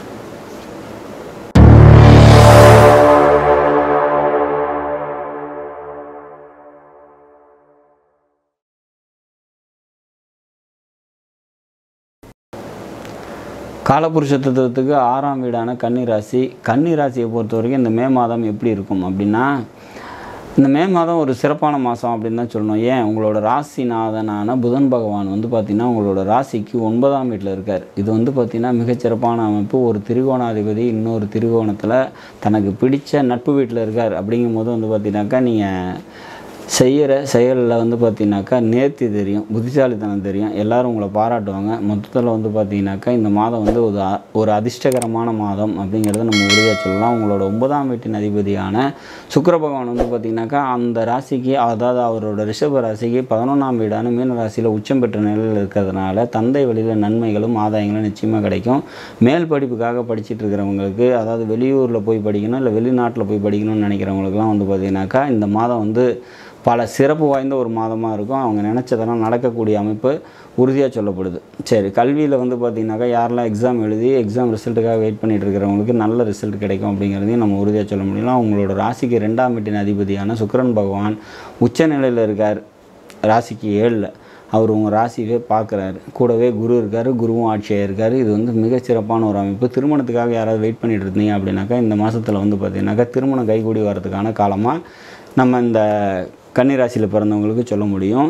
காலபுருஷ தத்துவத்துக்கு ஆறாம் வீடான கன்னி ராசி கன்னி ராசியை பொறுத்த வரைக்கும் இந்த மே மாதம் எப்படி இருக்கும் அப்படின்னா இந்த மே மாதம் ஒரு சிறப்பான மாதம் அப்படின்னு தான் சொல்லணும் ஏன் உங்களோட ராசிநாதனான புதன் பகவான் வந்து பார்த்திங்கன்னா உங்களோட ராசிக்கு ஒன்பதாம் வீட்டில் இருக்கார் இது வந்து பார்த்திங்கன்னா மிகச்சிறப்பான அமைப்பு ஒரு திரிகோணாதிபதி இன்னொரு திரிகோணத்தில் தனக்கு பிடிச்ச நட்பு வீட்டில் இருக்கார் அப்படிங்கும்போது வந்து பார்த்திங்கனாக்கா நீங்கள் செய்கிற செயலில் வந்து பார்த்தீங்கன்னாக்கா நேர்த்தி தெரியும் புத்திசாலித்தனம் தெரியும் எல்லாரும் உங்களை பாராட்டுவாங்க மொத்தத்தில் வந்து பார்த்தீங்கன்னாக்கா இந்த மாதம் வந்து ஒரு அ- ஒரு அதிர்ஷ்டகரமான மாதம் அப்படிங்கிறத நம்ம உறுதியாக சொல்லலாம் உங்களோட ஒன்பதாம் வீட்டின் அதிபதியான சுக்கிர பகவான் வந்து பார்த்தீங்கன்னாக்கா அந்த ராசிக்கு அதாவது அவரோட ரிஷப ராசிக்கு பதினொன்றாம் வீடான மீன ராசியில் உச்சம் பெற்ற நிலையில் இருக்கிறதுனால தந்தை வழியில் நன்மைகளும் ஆதாயங்களும் நிச்சயமாக கிடைக்கும் மேல் படிப்புக்காக படிச்சிட்டு இருக்கிறவங்களுக்கு அதாவது வெளியூரில் போய் படிக்கணும் இல்லை வெளிநாட்டில் போய் படிக்கணும்னு நினைக்கிறவங்களுக்குலாம் வந்து பார்த்தீங்கன்னாக்கா இந்த மாதம் வந்து பல சிறப்பு வாய்ந்த ஒரு மாதமாக இருக்கும் அவங்க நினச்சதெல்லாம் நடக்கக்கூடிய அமைப்பு உறுதியாக சொல்லப்படுது சரி கல்வியில் வந்து பார்த்திங்கனாக்கா யாரெல்லாம் எக்ஸாம் எழுதி எக்ஸாம் ரிசல்ட்டுக்காக வெயிட் பண்ணிட்டு இருக்கிறவங்களுக்கு நல்ல ரிசல்ட் கிடைக்கும் அப்படிங்கிறதையும் நம்ம உறுதியாக சொல்ல முடியலாம் அவங்களோட ராசிக்கு ரெண்டாம் வீட்டின் அதிபதியான சுக்கிரன் பகவான் உச்சநிலையில் இருக்கார் ராசிக்கு ஏழில் அவர் உங்கள் ராசியவே பார்க்குறாரு கூடவே குரு இருக்கார் குருவும் ஆட்சியாக இருக்கார் இது வந்து மிக சிறப்பான ஒரு அமைப்பு திருமணத்துக்காக யாராவது வெயிட் பண்ணிட்டு இருந்தீங்க அப்படின்னாக்கா இந்த மாதத்தில் வந்து பார்த்தீங்கன்னாக்கா திருமணம் கைகூடி வரதுக்கான காலமாக நம்ம இந்த கன்னிராசியில் பிறந்தவங்களுக்கு சொல்ல முடியும்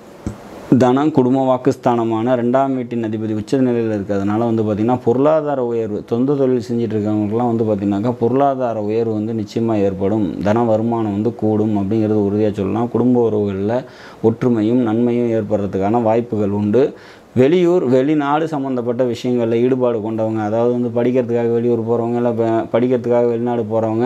தனம் குடும்ப வாக்குஸ்தானமான ரெண்டாம் வீட்டின் அதிபதி உச்ச நிலையில் இருக்கிறதுனால வந்து பார்த்திங்கன்னா பொருளாதார உயர்வு சொந்த தொழில் செஞ்சுட்டு இருக்கவங்களுக்குலாம் வந்து பார்த்திங்கனாக்கா பொருளாதார உயர்வு வந்து நிச்சயமாக ஏற்படும் தன வருமானம் வந்து கூடும் அப்படிங்கிறது உறுதியாக சொல்லலாம் குடும்ப உறவுகளில் ஒற்றுமையும் நன்மையும் ஏற்படுறதுக்கான வாய்ப்புகள் உண்டு வெளியூர் வெளிநாடு சம்மந்தப்பட்ட விஷயங்களில் ஈடுபாடு கொண்டவங்க அதாவது வந்து படிக்கிறதுக்காக வெளியூர் போகிறவங்க இல்லை ப- படிக்கிறதுக்காக வெளிநாடு போகிறவங்க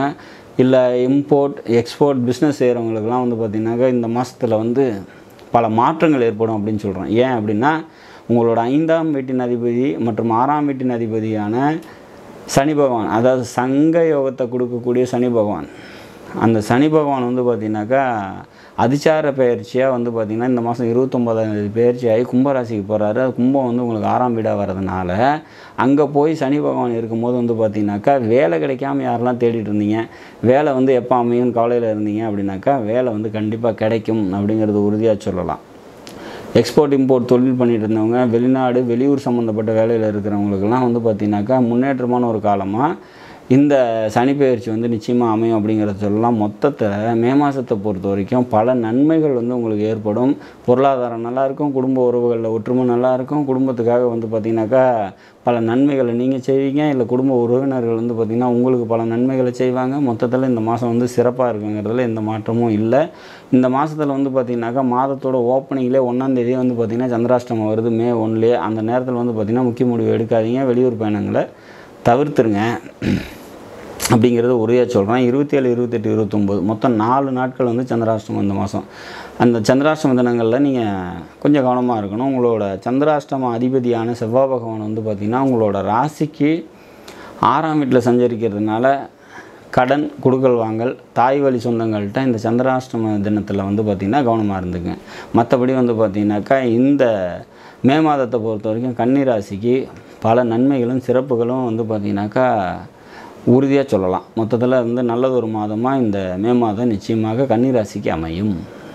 இல்லை இம்போர்ட் எக்ஸ்போர்ட் பிஸ்னஸ் செய்கிறவங்களுக்குலாம் வந்து பார்த்திங்கனாக்கா இந்த மாதத்தில் வந்து பல மாற்றங்கள் ஏற்படும் அப்படின்னு சொல்கிறோம் ஏன் அப்படின்னா உங்களோட ஐந்தாம் வீட்டின் அதிபதி மற்றும் ஆறாம் வீட்டின் அதிபதியான சனி பகவான் அதாவது சங்க யோகத்தை கொடுக்கக்கூடிய சனி பகவான் அந்த சனி பகவான் வந்து பார்த்திங்கனாக்கா அதிச்சார பயிற்சியாக வந்து பார்த்திங்கன்னா இந்த மாதம் இருபத்தொம்போதாம் தேதி பயிற்சி ஆகி கும்பராசிக்கு போகிறாரு அது கும்பம் வந்து உங்களுக்கு ஆறாம் வீடாக வர்றதுனால அங்கே போய் சனி பகவான் இருக்கும்போது வந்து பார்த்திங்கனாக்கா வேலை கிடைக்காம யாரெல்லாம் தேடிட்டு இருந்தீங்க வேலை வந்து எப்போ அமையும் கவலையில் இருந்தீங்க அப்படின்னாக்கா வேலை வந்து கண்டிப்பாக கிடைக்கும் அப்படிங்கிறது உறுதியாக சொல்லலாம் எக்ஸ்போர்ட் இம்போர்ட் தொழில் பண்ணிட்டு இருந்தவங்க வெளிநாடு வெளியூர் சம்மந்தப்பட்ட வேலையில் இருக்கிறவங்களுக்கெல்லாம் வந்து பார்த்திங்கனாக்கா முன்னேற்றமான ஒரு காலமாக இந்த சனி பெயர்ச்சி வந்து நிச்சயமாக அமையும் அப்படிங்கிறத சொல்லலாம் மொத்தத்தில் மே மாதத்தை பொறுத்த வரைக்கும் பல நன்மைகள் வந்து உங்களுக்கு ஏற்படும் பொருளாதாரம் நல்லாயிருக்கும் குடும்ப உறவுகளில் ஒற்றுமை நல்லாயிருக்கும் குடும்பத்துக்காக வந்து பார்த்திங்கனாக்கா பல நன்மைகளை நீங்கள் செய்வீங்க இல்லை குடும்ப உறவினர்கள் வந்து பார்த்திங்கன்னா உங்களுக்கு பல நன்மைகளை செய்வாங்க மொத்தத்தில் இந்த மாதம் வந்து சிறப்பாக இருக்குங்கிறதுல எந்த மாற்றமும் இல்லை இந்த மாதத்தில் வந்து பார்த்திங்கனாக்கா மாதத்தோட ஓப்பனிங்லேயே ஒன்றாந்தேதியே வந்து பார்த்திங்கன்னா சந்திராஷ்டமம் வருது மே ஒன்லேயே அந்த நேரத்தில் வந்து பார்த்திங்கன்னா முக்கிய முடிவு எடுக்காதீங்க வெளியூர் பயணங்களை தவிர்த்துருங்க அப்படிங்கிறது உறுதியாக சொல்கிறேன் இருபத்தேழு இருபத்தெட்டு இருபத்தொம்போது மொத்தம் நாலு நாட்கள் வந்து சந்திராஷ்டமம் இந்த மாதம் அந்த சந்திராஷ்டம தினங்களில் நீங்கள் கொஞ்சம் கவனமாக இருக்கணும் உங்களோட சந்திராஷ்டம அதிபதியான செவ்வாய் பகவான் வந்து பார்த்திங்கன்னா உங்களோட ராசிக்கு ஆறாம் வீட்டில் சஞ்சரிக்கிறதுனால கடன் கொடுக்கல் வாங்கல் தாய் வழி சொந்தங்கள்கிட்ட இந்த சந்திராஷ்டம தினத்தில் வந்து பார்த்திங்கன்னா கவனமாக இருந்துங்க மற்றபடி வந்து பார்த்திங்கனாக்கா இந்த மே மாதத்தை பொறுத்த வரைக்கும் கன்னி ராசிக்கு பல நன்மைகளும் சிறப்புகளும் வந்து பார்த்திங்கனாக்கா உறுதியாக சொல்லலாம் மொத்தத்தில் வந்து நல்லது ஒரு மாதமாக இந்த மே மாதம் நிச்சயமாக கன்னி ராசிக்கு அமையும்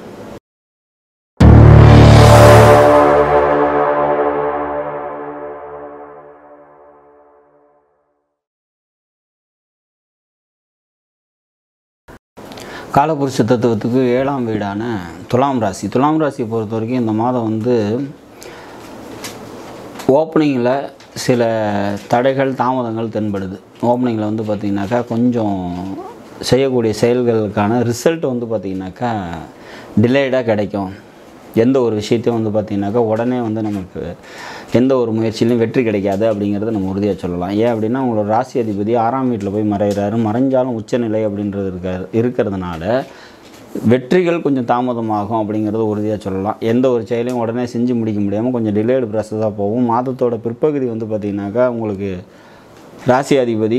காலபுருஷ தத்துவத்துக்கு ஏழாம் வீடான துலாம் ராசி துலாம் ராசியை பொறுத்த வரைக்கும் இந்த மாதம் வந்து ஓப்பனிங்கில் சில தடைகள் தாமதங்கள் தென்படுது ஓப்பனிங்கில் வந்து பார்த்திங்கனாக்கா கொஞ்சம் செய்யக்கூடிய செயல்களுக்கான ரிசல்ட் வந்து பார்த்திங்கனாக்கா டிலேடாக கிடைக்கும் எந்த ஒரு விஷயத்தையும் வந்து பார்த்திங்கனாக்கா உடனே வந்து நமக்கு எந்த ஒரு முயற்சியிலையும் வெற்றி கிடைக்காது அப்படிங்கிறத நம்ம உறுதியாக சொல்லலாம் ஏன் அப்படின்னா உங்களோட ராசி அதிபதி ஆறாம் வீட்டில் போய் மறைகிறாரு மறைஞ்சாலும் உச்சநிலை அப்படின்றது இருக்க இருக்கிறதுனால வெற்றிகள் கொஞ்சம் தாமதமாகும் அப்படிங்கிறது உறுதியாக சொல்லலாம் எந்த ஒரு செயலையும் உடனே செஞ்சு முடிக்க முடியாமல் கொஞ்சம் டிலேடு ப்ராசஸாக போகும் மாதத்தோட பிற்பகுதி வந்து பார்த்திங்கனாக்கா உங்களுக்கு ராசி அதிபதி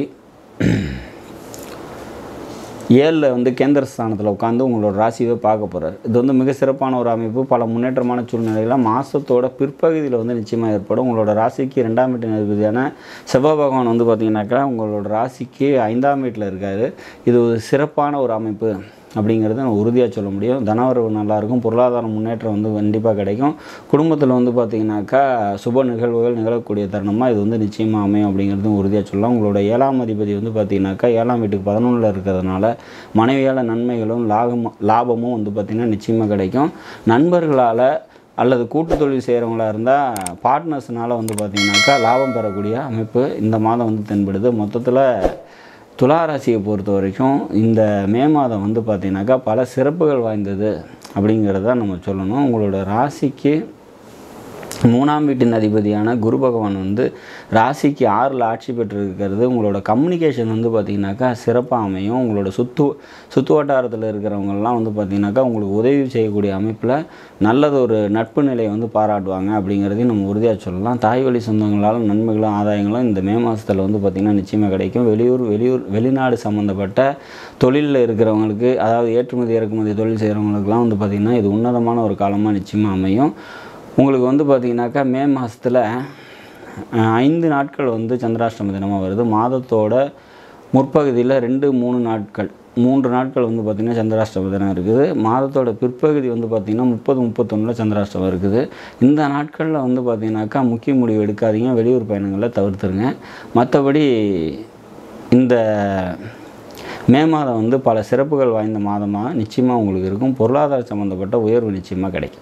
ஏழில் வந்து கேந்திர ஸ்தானத்தில் உட்காந்து உங்களோட ராசியை பார்க்க போகிறார் இது வந்து மிக சிறப்பான ஒரு அமைப்பு பல முன்னேற்றமான சூழ்நிலையில் மாதத்தோட பிற்பகுதியில் வந்து நிச்சயமாக ஏற்படும் உங்களோட ராசிக்கு ரெண்டாம் வீட்டு அதிபதியான செவ்வாய் பகவான் வந்து பார்த்திங்கனாக்கா உங்களோட ராசிக்கு ஐந்தாம் வீட்டில் இருக்கார் இது ஒரு சிறப்பான ஒரு அமைப்பு அப்படிங்கிறத நான் உறுதியாக சொல்ல முடியும் தனவரவு நல்லாயிருக்கும் பொருளாதார முன்னேற்றம் வந்து கண்டிப்பாக கிடைக்கும் குடும்பத்தில் வந்து பார்த்திங்கனாக்கா சுப நிகழ்வுகள் நிகழக்கூடிய தருணமாக இது வந்து நிச்சயமாக அமையும் அப்படிங்கிறதும் உறுதியாக சொல்லலாம் உங்களோட ஏழாம் அதிபதி வந்து பார்த்திங்கனாக்கா ஏழாம் வீட்டுக்கு பதினொன்றில் இருக்கிறதுனால மனைவியால் நன்மைகளும் லாபமும் லாபமும் வந்து பார்த்திங்கன்னா நிச்சயமாக கிடைக்கும் நண்பர்களால் அல்லது கூட்டு தொழில் செய்கிறவங்களா இருந்தால் பார்ட்னர்ஸ்னால் வந்து பார்த்திங்கனாக்கா லாபம் பெறக்கூடிய அமைப்பு இந்த மாதம் வந்து தென்படுது மொத்தத்தில் துலா ராசியை பொறுத்த வரைக்கும் இந்த மே மாதம் வந்து பார்த்திங்கனாக்கா பல சிறப்புகள் வாய்ந்தது அப்படிங்கிறத நம்ம சொல்லணும் உங்களோட ராசிக்கு மூணாம் வீட்டின் அதிபதியான குரு பகவான் வந்து ராசிக்கு ஆறில் ஆட்சி பெற்றிருக்கிறது உங்களோட கம்யூனிகேஷன் வந்து பார்த்திங்கனாக்கா சிறப்பாக அமையும் உங்களோட சுத்து சுற்று வட்டாரத்தில் இருக்கிறவங்கெல்லாம் வந்து பார்த்திங்கனாக்கா உங்களுக்கு உதவி செய்யக்கூடிய அமைப்பில் நல்லது ஒரு நட்பு நிலையை வந்து பாராட்டுவாங்க அப்படிங்கிறதையும் நம்ம உறுதியாக சொல்லலாம் தாய் வழி சொந்தங்களால் நன்மைகளும் ஆதாயங்களும் இந்த மே மாதத்தில் வந்து பார்த்திங்கன்னா நிச்சயமாக கிடைக்கும் வெளியூர் வெளியூர் வெளிநாடு சம்மந்தப்பட்ட தொழிலில் இருக்கிறவங்களுக்கு அதாவது ஏற்றுமதி இறக்குமதி தொழில் செய்கிறவங்களுக்குலாம் வந்து பார்த்திங்கன்னா இது உன்னதமான ஒரு காலமாக நிச்சயமாக அமையும் உங்களுக்கு வந்து பார்த்திங்கனாக்கா மே மாதத்தில் ஐந்து நாட்கள் வந்து சந்திராஷ்டம தினமாக வருது மாதத்தோட முற்பகுதியில் ரெண்டு மூணு நாட்கள் மூன்று நாட்கள் வந்து பார்த்திங்கன்னா சந்திராஷ்டம தினம் இருக்குது மாதத்தோட பிற்பகுதி வந்து பார்த்திங்கன்னா முப்பது முப்பத்தொன்னில் சந்திராஷ்டமம் இருக்குது இந்த நாட்களில் வந்து பார்த்திங்கனாக்கா முக்கிய முடிவு எடுக்காதீங்க வெளியூர் பயணங்களை தவிர்த்துருங்க மற்றபடி இந்த மே மாதம் வந்து பல சிறப்புகள் வாய்ந்த மாதமாக நிச்சயமாக உங்களுக்கு இருக்கும் பொருளாதார சம்மந்தப்பட்ட உயர்வு நிச்சயமாக கிடைக்கும்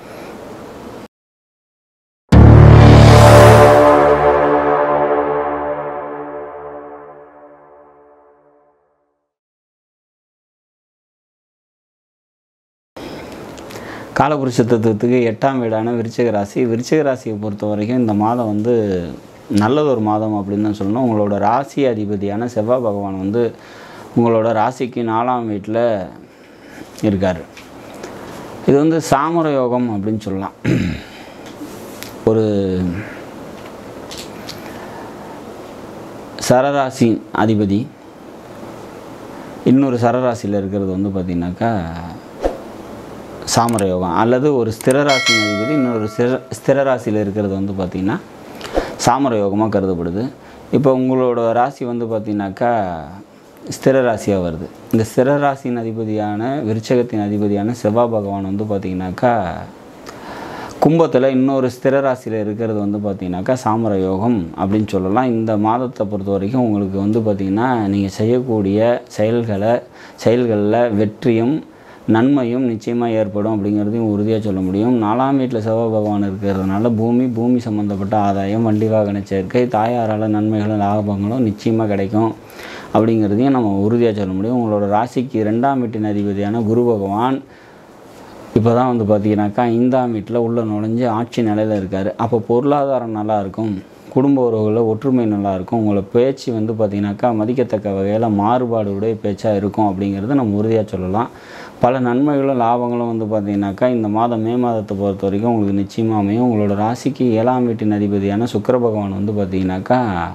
காலபுருஷ தத்துவத்துக்கு எட்டாம் வீடான விருச்சிக ராசி விருச்சிக ராசியை பொறுத்த வரைக்கும் இந்த மாதம் வந்து நல்லதொரு மாதம் அப்படின்னு தான் சொல்லணும் உங்களோட ராசி அதிபதியான செவ்வாய் பகவான் வந்து உங்களோட ராசிக்கு நாலாம் வீட்டில் இருக்கார் இது வந்து சாமர யோகம் அப்படின்னு சொல்லலாம் ஒரு சரராசி அதிபதி இன்னொரு சரராசியில் இருக்கிறது வந்து பார்த்திங்கனாக்கா சாமர யோகம் அல்லது ஒரு ஸ்திரராசி அதிபதி இன்னொரு ஸ்திர ஸ்திரராசியில் இருக்கிறது வந்து பார்த்திங்கன்னா சாமர யோகமாக கருதப்படுது இப்போ உங்களோட ராசி வந்து பார்த்திங்கனாக்கா ஸ்திர ராசியாக வருது இந்த ஸ்திர ராசியின் அதிபதியான விருச்சகத்தின் அதிபதியான செவ்வாய் பகவான் வந்து பார்த்திங்கனாக்கா கும்பத்தில் இன்னொரு ஸ்திர ராசியில் இருக்கிறது வந்து பார்த்திங்கனாக்கா சாமர யோகம் அப்படின்னு சொல்லலாம் இந்த மாதத்தை பொறுத்த வரைக்கும் உங்களுக்கு வந்து பார்த்திங்கன்னா நீங்கள் செய்யக்கூடிய செயல்களை செயல்களில் வெற்றியும் நன்மையும் நிச்சயமாக ஏற்படும் அப்படிங்கிறதையும் உறுதியாக சொல்ல முடியும் நாலாம் வீட்டில் செவ்வாய் பகவான் இருக்கிறதுனால பூமி பூமி சம்மந்தப்பட்ட ஆதாயம் வண்டி வாகன சேர்க்கை தாயாரால் நன்மைகளும் லாபங்களும் நிச்சயமாக கிடைக்கும் அப்படிங்கிறதையும் நம்ம உறுதியாக சொல்ல முடியும் உங்களோட ராசிக்கு ரெண்டாம் வீட்டின் அதிபதியான குரு பகவான் இப்போ தான் வந்து பார்த்தீங்கன்னாக்கா ஐந்தாம் வீட்டில் உள்ள நுழைஞ்சு ஆட்சி நிலையில் இருக்கார் அப்போ பொருளாதாரம் நல்லா இருக்கும் குடும்ப உறவுகளில் ஒற்றுமை நல்லா இருக்கும் உங்களை பேச்சு வந்து பார்த்திங்கனாக்கா மதிக்கத்தக்க வகையில் மாறுபாடுடைய பேச்சாக இருக்கும் அப்படிங்கிறத நம்ம உறுதியாக சொல்லலாம் பல நன்மைகளும் லாபங்களும் வந்து பார்த்திங்கனாக்கா இந்த மாதம் மே மாதத்தை பொறுத்த வரைக்கும் உங்களுக்கு நிச்சயமாக அமையும் உங்களோட ராசிக்கு ஏழாம் வீட்டின் அதிபதியான சுக்கிர பகவான் வந்து பார்த்திங்கனாக்கா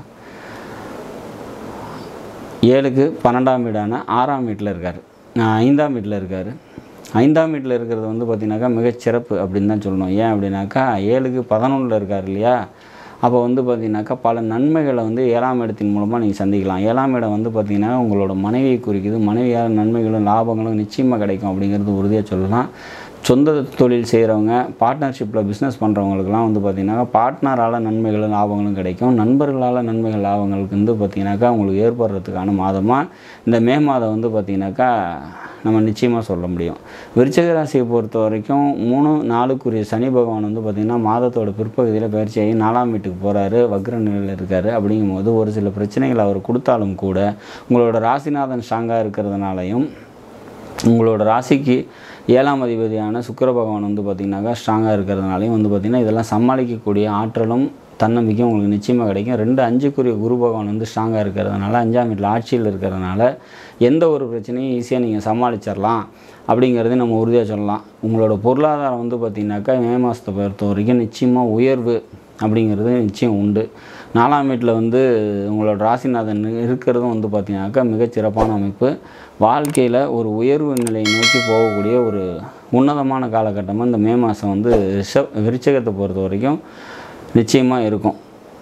ஏழுக்கு பன்னெண்டாம் வீடான ஆறாம் வீட்டில் இருக்கார் ஆஹ் ஐந்தாம் வீட்டில் இருக்கார் ஐந்தாம் வீட்டில் இருக்கிறது வந்து பார்த்திங்கனாக்கா மிகச்சிறப்பு அப்படின்னு தான் சொல்லணும் ஏன் அப்படின்னாக்கா ஏழுக்கு பதினொன்றில் இருக்கார் இல்லையா அப்போ வந்து பார்த்திங்கனாக்கா பல நன்மைகளை வந்து ஏழாம் இடத்தின் மூலமாக நீங்கள் சந்திக்கலாம் ஏழாம் இடம் வந்து பார்த்திங்கன்னா உங்களோட மனைவியை குறிக்குது மனைவியால் நன்மைகளும் லாபங்களும் நிச்சயமாக கிடைக்கும் அப்படிங்கிறது உறுதியாக சொல்லலாம் சொந்த தொழில் செய்கிறவங்க பார்ட்னர்ஷிப்பில் பிஸ்னஸ் பண்ணுறவங்களுக்குலாம் வந்து பார்த்திங்கனாக்கா பார்ட்னரால் நன்மைகளும் லாபங்களும் கிடைக்கும் நண்பர்களால் நன்மைகள் லாபங்களுக்கு வந்து பார்த்திங்கனாக்கா உங்களுக்கு ஏற்படுறதுக்கான மாதமாக இந்த மே மாதம் வந்து பார்த்திங்கனாக்கா நம்ம நிச்சயமாக சொல்ல முடியும் விருச்சிக ராசியை பொறுத்த வரைக்கும் மூணு நாளுக்குரிய சனி பகவான் வந்து பார்த்திங்கன்னா மாதத்தோட பிற்பகுதியில் பயிற்சியாகி நாலாம் வீட்டுக்கு போகிறாரு வக்ர நிலையில் இருக்கார் அப்படிங்கும்போது ஒரு சில பிரச்சனைகள் அவர் கொடுத்தாலும் கூட உங்களோட ராசிநாதன் ஸ்ட்ராங்காக இருக்கிறதுனாலையும் உங்களோட ராசிக்கு ஏழாம் அதிபதியான சுக்கிர பகவான் வந்து பார்த்திங்கனாக்கா ஸ்ட்ராங்காக இருக்கிறதுனாலையும் வந்து பார்த்திங்கன்னா இதெல்லாம் சமாளிக்கக்கூடிய ஆற்றலும் தன்னம்பிக்கையும் உங்களுக்கு நிச்சயமாக கிடைக்கும் ரெண்டு அஞ்சுக்குரிய குரு பகவான் வந்து ஸ்ட்ராங்காக இருக்கிறதுனால அஞ்சாம் வீட்டில் ஆட்சியில் இருக்கிறதுனால எந்த ஒரு பிரச்சனையும் ஈஸியாக நீங்கள் சமாளிச்சிடலாம் அப்படிங்கிறத நம்ம உறுதியாக சொல்லலாம் உங்களோட பொருளாதாரம் வந்து பார்த்திங்கனாக்கா மே மாதத்தை பொறுத்த வரைக்கும் நிச்சயமாக உயர்வு அப்படிங்கிறது நிச்சயம் உண்டு நாலாம் வீட்டில் வந்து உங்களோட ராசிநாதன் இருக்கிறதும் வந்து பார்த்திங்கனாக்கா மிகச்சிறப்பான அமைப்பு வாழ்க்கையில் ஒரு உயர்வு நிலையை நோக்கி போகக்கூடிய ஒரு உன்னதமான காலகட்டமாக இந்த மே மாதம் வந்து ரிஷப் விருச்சகத்தை பொறுத்த வரைக்கும் நிச்சயமாக இருக்கும்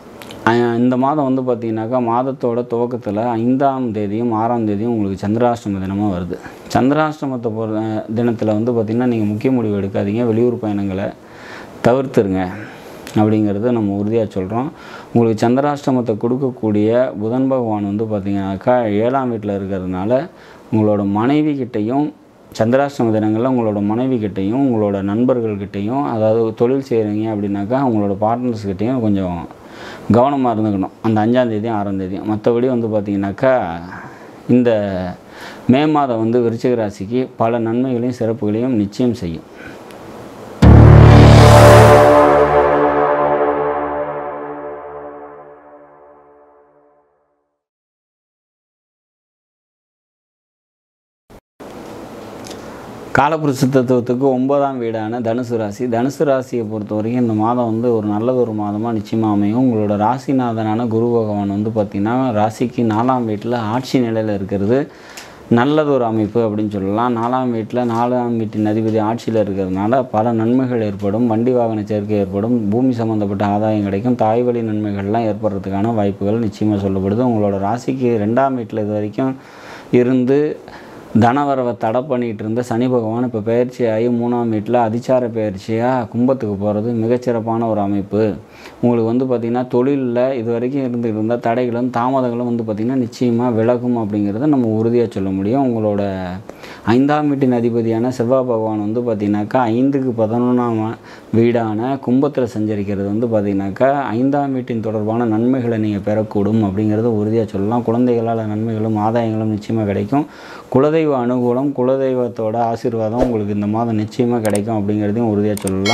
அஹ் இந்த மாதம் வந்து பார்த்திங்கனாக்கா மாதத்தோட துவக்கத்தில் ஐந்தாம் தேதியும் ஆறாம் தேதியும் உங்களுக்கு சந்திராஷ்டம தினமாக வருது சந்திராஷ்டமத்தை பொறு தினத்தில் வந்து பார்த்திங்கன்னா நீங்கள் முக்கிய முடிவு எடுக்காதீங்க வெளியூர் பயணங்களை தவிர்த்துருங்க அப்படிங்கிறத நம்ம உறுதியாக சொல்கிறோம் உங்களுக்கு சந்திராஷ்டமத்தை கொடுக்கக்கூடிய புதன் பகவான் வந்து பார்த்திங்கனாக்கா ஏழாம் வீட்டில் இருக்கிறதுனால உங்களோட மனைவி கிட்டேயும் சந்திராஷ்டம தினங்களில் உங்களோட மனைவி கிட்டேயும் உங்களோட நண்பர்கள்கிட்டையும் அதாவது தொழில் செய்கிறீங்க அப்படின்னாக்கா உங்களோட பார்ட்னர்ஸ் கிட்டேயும் கொஞ்சம் கவனமாக இருந்துக்கணும் அந்த அஞ்சாந்தேதியும் ஆறாம் தேதியும் மற்றபடி வந்து பார்த்திங்கனாக்கா இந்த மே மாதம் வந்து விருச்சிக ராசிக்கு பல நன்மைகளையும் சிறப்புகளையும் நிச்சயம் செய்யும் காலப்புருஷ தத்துவத்துக்கு ஒன்பதாம் வீடான தனுசு ராசி தனுசு ராசியை பொறுத்த வரைக்கும் இந்த மாதம் வந்து ஒரு நல்லது ஒரு மாதமாக நிச்சயமாக அமையும் உங்களோட ராசிநாதனான குரு பகவான் வந்து பார்த்திங்கன்னா ராசிக்கு நாலாம் வீட்டில் ஆட்சி நிலையில் இருக்கிறது நல்லது ஒரு அமைப்பு அப்படின்னு சொல்லலாம் நாலாம் வீட்டில் நாலாம் வீட்டின் அதிபதி ஆட்சியில் இருக்கிறதுனால பல நன்மைகள் ஏற்படும் வண்டி வாகன சேர்க்கை ஏற்படும் பூமி சம்மந்தப்பட்ட ஆதாயம் கிடைக்கும் தாய் வழி நன்மைகள்லாம் ஏற்படுறதுக்கான வாய்ப்புகள் நிச்சயமாக சொல்லப்படுது உங்களோட ராசிக்கு ரெண்டாம் வீட்டில் இது வரைக்கும் இருந்து தனவரவை தடை பண்ணிகிட்டு இருந்த சனி பகவான் இப்போ பயிற்சியாகி மூணாம் வீட்டில் அதிச்சார பயிற்சியாக கும்பத்துக்கு போகிறது மிகச்சிறப்பான ஒரு அமைப்பு உங்களுக்கு வந்து பார்த்திங்கன்னா தொழிலில் இது வரைக்கும் இருந்துகிட்டு இருந்த தடைகளும் தாமதங்களும் வந்து பார்த்திங்கன்னா நிச்சயமாக விலகும் அப்படிங்கிறத நம்ம உறுதியாக சொல்ல முடியும் உங்களோட ஐந்தாம் வீட்டின் அதிபதியான செவ்வாய் பகவான் வந்து பார்த்திங்கனாக்கா ஐந்துக்கு பதினொன்றாம் வீடான கும்பத்தில் சஞ்சரிக்கிறது வந்து பார்த்திங்கனாக்கா ஐந்தாம் வீட்டின் தொடர்பான நன்மைகளை நீங்கள் பெறக்கூடும் அப்படிங்கிறத உறுதியாக சொல்லலாம் குழந்தைகளால் நன்மைகளும் ஆதாயங்களும் நிச்சயமாக கிடைக்கும் குலதெய்வ அனுகூலம் குலதெய்வத்தோட ஆசீர்வாதம் உங்களுக்கு இந்த மாதம் நிச்சயமாக கிடைக்கும் அப்படிங்கிறதையும் உறுதியாக சொல்லலாம்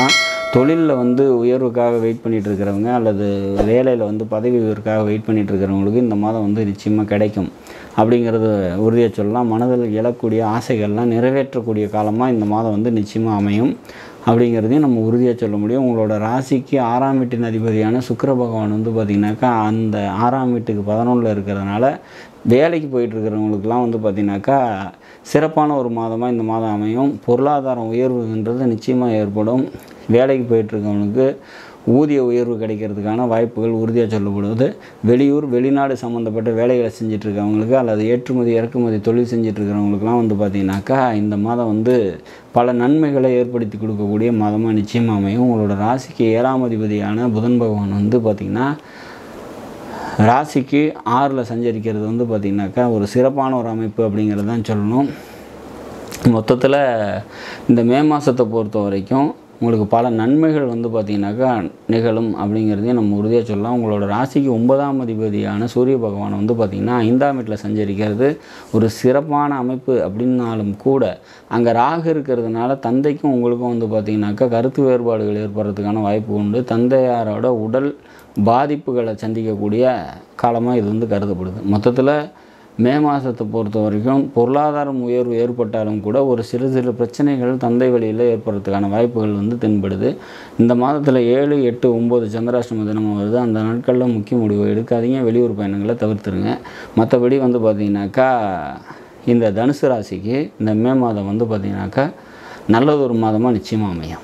தொழிலில் வந்து உயர்வுக்காக வெயிட் பண்ணிட்டு இருக்கிறவங்க அல்லது வேலையில் வந்து பதவி உயர்வுக்காக வெயிட் பண்ணிட்டு இருக்கிறவங்களுக்கு இந்த மாதம் வந்து நிச்சயமாக கிடைக்கும் அப்படிங்கிறது உறுதியாக சொல்லலாம் மனதில் எழக்கூடிய ஆசைகள்லாம் நிறைவேற்றக்கூடிய காலமாக இந்த மாதம் வந்து நிச்சயமாக அமையும் அப்படிங்கிறதையும் நம்ம உறுதியாக சொல்ல முடியும் உங்களோட ராசிக்கு ஆறாம் வீட்டின் அதிபதியான சுக்கிர பகவான் வந்து பார்த்திங்கனாக்கா அந்த ஆறாம் வீட்டுக்கு பதினொன்றில் இருக்கிறதுனால வேலைக்கு போயிட்டு இருக்கிறவங்களுக்குலாம் வந்து பார்த்திங்கனாக்கா சிறப்பான ஒரு மாதமாக இந்த மாதம் அமையும் பொருளாதாரம் உயர்வுன்றது நிச்சயமாக ஏற்படும் வேலைக்கு போயிட்டுருக்கவனுக்கு ஊதிய உயர்வு கிடைக்கிறதுக்கான வாய்ப்புகள் உறுதியாக சொல்லப்படுவது வெளியூர் வெளிநாடு சம்மந்தப்பட்ட வேலைகளை செஞ்சுட்டு இருக்கவங்களுக்கு அல்லது ஏற்றுமதி இறக்குமதி தொழில் செஞ்சுட்டு இருக்கிறவங்களுக்குலாம் வந்து பார்த்திங்கனாக்கா இந்த மாதம் வந்து பல நன்மைகளை ஏற்படுத்தி கொடுக்கக்கூடிய மாதமாக நிச்சயமாக அமையும் உங்களோட ராசிக்கு ஏழாம் அதிபதியான புதன் பகவான் வந்து பார்த்திங்கன்னா ராசிக்கு ஆறில் சஞ்சரிக்கிறது வந்து பார்த்திங்கனாக்கா ஒரு சிறப்பான ஒரு அமைப்பு அப்படிங்கிறது தான் சொல்லணும் மொத்தத்தில் இந்த மே மாதத்தை பொறுத்த வரைக்கும் உங்களுக்கு பல நன்மைகள் வந்து பார்த்திங்கனாக்கா நிகழும் அப்படிங்கிறதையும் நம்ம உறுதியாக சொல்லலாம் உங்களோட ராசிக்கு ஒன்பதாம் அதிபதியான சூரிய பகவான் வந்து பார்த்திங்கன்னா ஐந்தாம் வீட்டில் சஞ்சரிக்கிறது ஒரு சிறப்பான அமைப்பு அப்படின்னாலும் கூட அங்கே ராகு இருக்கிறதுனால தந்தைக்கும் உங்களுக்கும் வந்து பார்த்திங்கனாக்கா கருத்து வேறுபாடுகள் ஏற்படுறதுக்கான வாய்ப்பு உண்டு தந்தையாரோட உடல் பாதிப்புகளை சந்திக்கக்கூடிய காலமாக இது வந்து கருதப்படுது மொத்தத்தில் மே மாதத்தை பொறுத்த வரைக்கும் பொருளாதாரம் உயர்வு ஏற்பட்டாலும் கூட ஒரு சிறு சிறு பிரச்சனைகள் தந்தை வழியில் ஏற்படுறதுக்கான வாய்ப்புகள் வந்து தென்படுது இந்த மாதத்தில் ஏழு எட்டு ஒம்பது சந்திராஷ்டம தினமும் வருது அந்த நாட்களில் முக்கிய முடிவு எடுக்காதீங்க வெளியூர் பயணங்களை தவிர்த்துருங்க மற்றபடி வந்து பார்த்திங்கனாக்கா இந்த தனுசு ராசிக்கு இந்த மே மாதம் வந்து பார்த்திங்கனாக்கா நல்லது ஒரு மாதமாக நிச்சயமாக அமையும்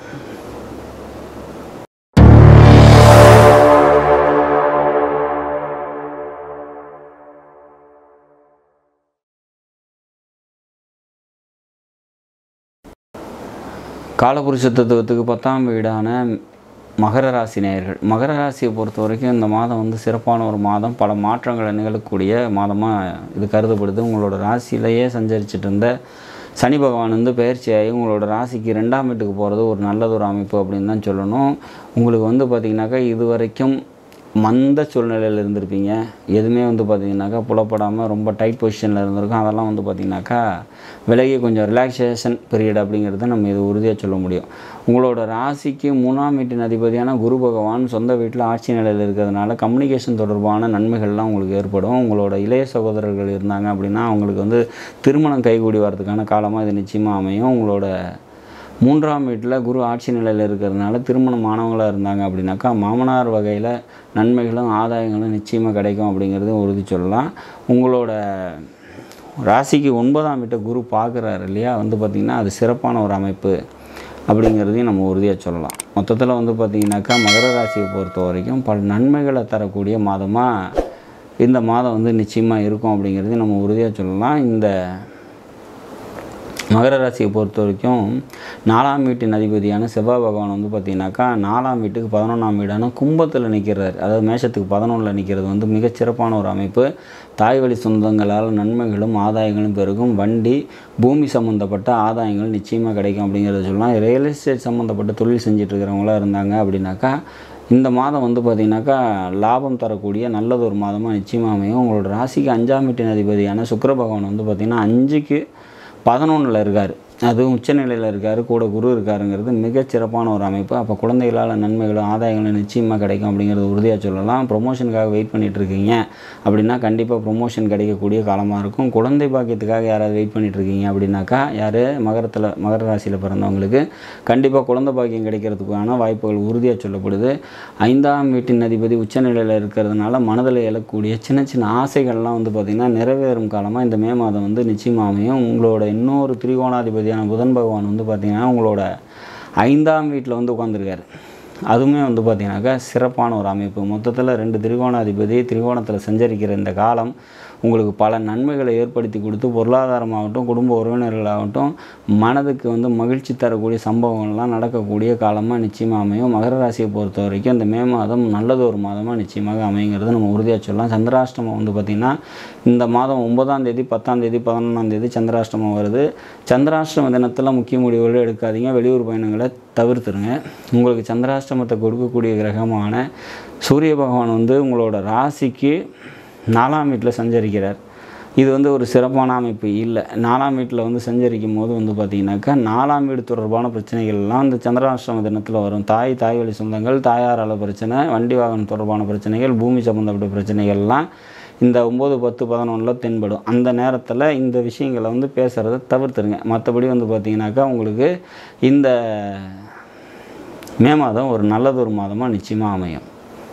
காலபுருஷ தத்துவத்துக்கு பத்தாம் வீடான மகர ராசி நேயர்கள் மகர ராசியை பொறுத்த வரைக்கும் இந்த மாதம் வந்து சிறப்பான ஒரு மாதம் பல மாற்றங்களை நிகழக்கூடிய மாதமாக இது கருதப்படுது உங்களோட ராசியிலேயே சஞ்சரிச்சிட்டு இருந்த சனி பகவான் வந்து பயிற்சியாகி உங்களோட ராசிக்கு ரெண்டாம் வீட்டுக்கு போகிறது ஒரு நல்லது ஒரு அமைப்பு அப்படின்னு தான் சொல்லணும் உங்களுக்கு வந்து பார்த்திங்கனாக்கா இது வரைக்கும் மந்த சூழ்நிலையில் இருந்திருப்பீங்க எதுவுமே வந்து பார்த்திங்கனாக்கா புலப்படாமல் ரொம்ப டைட் பொசிஷனில் இருந்திருக்கும் அதெல்லாம் வந்து பார்த்திங்கனாக்கா விலகி கொஞ்சம் ரிலாக்ஸேஷன் பீரியட் அப்படிங்கிறத நம்ம இது உறுதியாக சொல்ல முடியும் உங்களோட ராசிக்கு மூணாம் வீட்டின் அதிபதியான குரு பகவான் சொந்த வீட்டில் ஆட்சி நிலையில் இருக்கிறதுனால கம்யூனிகேஷன் தொடர்பான நன்மைகள்லாம் உங்களுக்கு ஏற்படும் உங்களோட இளைய சகோதரர்கள் இருந்தாங்க அப்படின்னா அவங்களுக்கு வந்து திருமணம் கைகூடி வரதுக்கான காலமாக இது நிச்சயமாக அமையும் உங்களோட மூன்றாம் வீட்டில் குரு ஆட்சி நிலையில் இருக்கிறதுனால திருமணம் மாணவங்களாக இருந்தாங்க அப்படின்னாக்கா மாமனார் வகையில் நன்மைகளும் ஆதாயங்களும் நிச்சயமாக கிடைக்கும் அப்படிங்கிறது உறுதி சொல்லலாம் உங்களோட ராசிக்கு ஒன்பதாம் வீட்டை குரு பார்க்குறாரு இல்லையா வந்து பார்த்திங்கன்னா அது சிறப்பான ஒரு அமைப்பு அப்படிங்கிறதையும் நம்ம உறுதியாக சொல்லலாம் மொத்தத்தில் வந்து பார்த்திங்கனாக்கா மகர ராசியை பொறுத்த வரைக்கும் பல நன்மைகளை தரக்கூடிய மாதமாக இந்த மாதம் வந்து நிச்சயமாக இருக்கும் அப்படிங்கிறதையும் நம்ம உறுதியாக சொல்லலாம் இந்த மகர ராசியை பொறுத்த வரைக்கும் நாலாம் வீட்டின் அதிபதியான செவ்வாய் பகவான் வந்து பார்த்திங்கனாக்கா நாலாம் வீட்டுக்கு பதினொன்றாம் வீடான கும்பத்தில் நிற்கிறார் அதாவது மேஷத்துக்கு பதினொன்றில் நிற்கிறது வந்து மிகச்சிறப்பான ஒரு அமைப்பு தாய் வழி சொந்தங்களால் நன்மைகளும் ஆதாயங்களும் பெருகும் வண்டி பூமி சம்மந்தப்பட்ட ஆதாயங்கள் நிச்சயமாக கிடைக்கும் அப்படிங்கிறத சொல்லலாம் ரியல் எஸ்டேட் சம்மந்தப்பட்ட தொழில் செஞ்சுட்டு இருக்கிறவங்களாம் இருந்தாங்க அப்படின்னாக்கா இந்த மாதம் வந்து பார்த்திங்கனாக்கா லாபம் தரக்கூடிய நல்லது ஒரு மாதமாக நிச்சயமாக அமையும் உங்களோட ராசிக்கு அஞ்சாம் வீட்டின் அதிபதியான சுக்கிர பகவான் வந்து பார்த்திங்கன்னா அஞ்சுக்கு பதினொன்றில் இருக்கார் அதுவும் உச்சநிலையில் இருக்கார் கூட குரு இருக்காருங்கிறது மிகச் சிறப்பான ஒரு அமைப்பு அப்போ குழந்தைகளால் நன்மைகளும் ஆதாயங்களும் நிச்சயமாக கிடைக்கும் அப்படிங்கிறது உறுதியாக சொல்லலாம் ப்ரொமோஷனுக்காக வெயிட் பண்ணிட்டு இருக்கீங்க அப்படின்னா கண்டிப்பாக ப்ரொமோஷன் கிடைக்கக்கூடிய காலமாக இருக்கும் குழந்தை பாக்கியத்துக்காக யாராவது வெயிட் பண்ணிட்டு இருக்கீங்க அப்படின்னாக்கா யார் மகரத்தில் மகர ராசியில் பிறந்தவங்களுக்கு கண்டிப்பாக குழந்தை பாக்கியம் கிடைக்கிறதுக்கான வாய்ப்புகள் உறுதியாக சொல்லப்படுது ஐந்தாம் வீட்டின் அதிபதி உச்சநிலையில் இருக்கிறதுனால மனதில் எழக்கூடிய சின்ன சின்ன ஆசைகள்லாம் வந்து பார்த்திங்கன்னா நிறைவேறும் காலமாக இந்த மே மாதம் வந்து நிச்சயமாக அமையும் உங்களோட இன்னொரு திரிகோணாதிபதியான புதன் பகவான் வந்து பார்த்திங்கன்னா உங்களோட ஐந்தாம் வீட்டில் வந்து உட்காந்துருக்காரு அதுவுமே வந்து பார்த்திங்கனாக்கா சிறப்பான ஒரு அமைப்பு மொத்தத்தில் ரெண்டு திரிகோணாதிபதி திரிகோணத்தில் சஞ்சரிக்கிற இந்த காலம் உங்களுக்கு பல நன்மைகளை ஏற்படுத்தி கொடுத்து பொருளாதாரமாகட்டும் குடும்ப உறவினர்களாகட்டும் மனதுக்கு வந்து மகிழ்ச்சி தரக்கூடிய சம்பவங்கள்லாம் நடக்கக்கூடிய காலமாக நிச்சயமாக அமையும் மகர ராசியை பொறுத்த வரைக்கும் இந்த மே மாதம் நல்லது ஒரு மாதமாக நிச்சயமாக அமைங்கிறது நம்ம உறுதியாக சொல்லலாம் சந்திராஷ்டமம் வந்து பார்த்திங்கன்னா இந்த மாதம் ஒன்பதாம் தேதி பத்தாம் தேதி பதினொன்றாம் தேதி சந்திராஷ்டமம் வருது சந்திராஷ்டம தினத்தில் முக்கிய முடிவுகள் எடுக்காதீங்க வெளியூர் பயணங்களை தவிர்த்துருங்க உங்களுக்கு சந்திராஷ்டமத்தை கொடுக்கக்கூடிய கிரகமான சூரிய பகவான் வந்து உங்களோட ராசிக்கு நாலாம் வீட்டில் சஞ்சரிக்கிறார் இது வந்து ஒரு சிறப்பான அமைப்பு இல்லை நாலாம் வீட்டில் வந்து சஞ்சரிக்கும் போது வந்து பார்த்திங்கனாக்கா நாலாம் வீடு தொடர்பான பிரச்சனைகள்லாம் இந்த சந்திராஷ்டம தினத்தில் வரும் தாய் தாய் வழி சொந்தங்கள் தாயாரால் பிரச்சனை வண்டி வாகனம் தொடர்பான பிரச்சனைகள் பூமி சம்மந்தப்பட்ட பிரச்சனைகள்லாம் இந்த ஒம்பது பத்து பதினொன்றில் தென்படும் அந்த நேரத்தில் இந்த விஷயங்களை வந்து பேசுகிறத தவிர்த்துருங்க மற்றபடி வந்து பார்த்திங்கனாக்கா உங்களுக்கு இந்த மே மாதம் ஒரு நல்லதொரு மாதமாக நிச்சயமாக அமையும்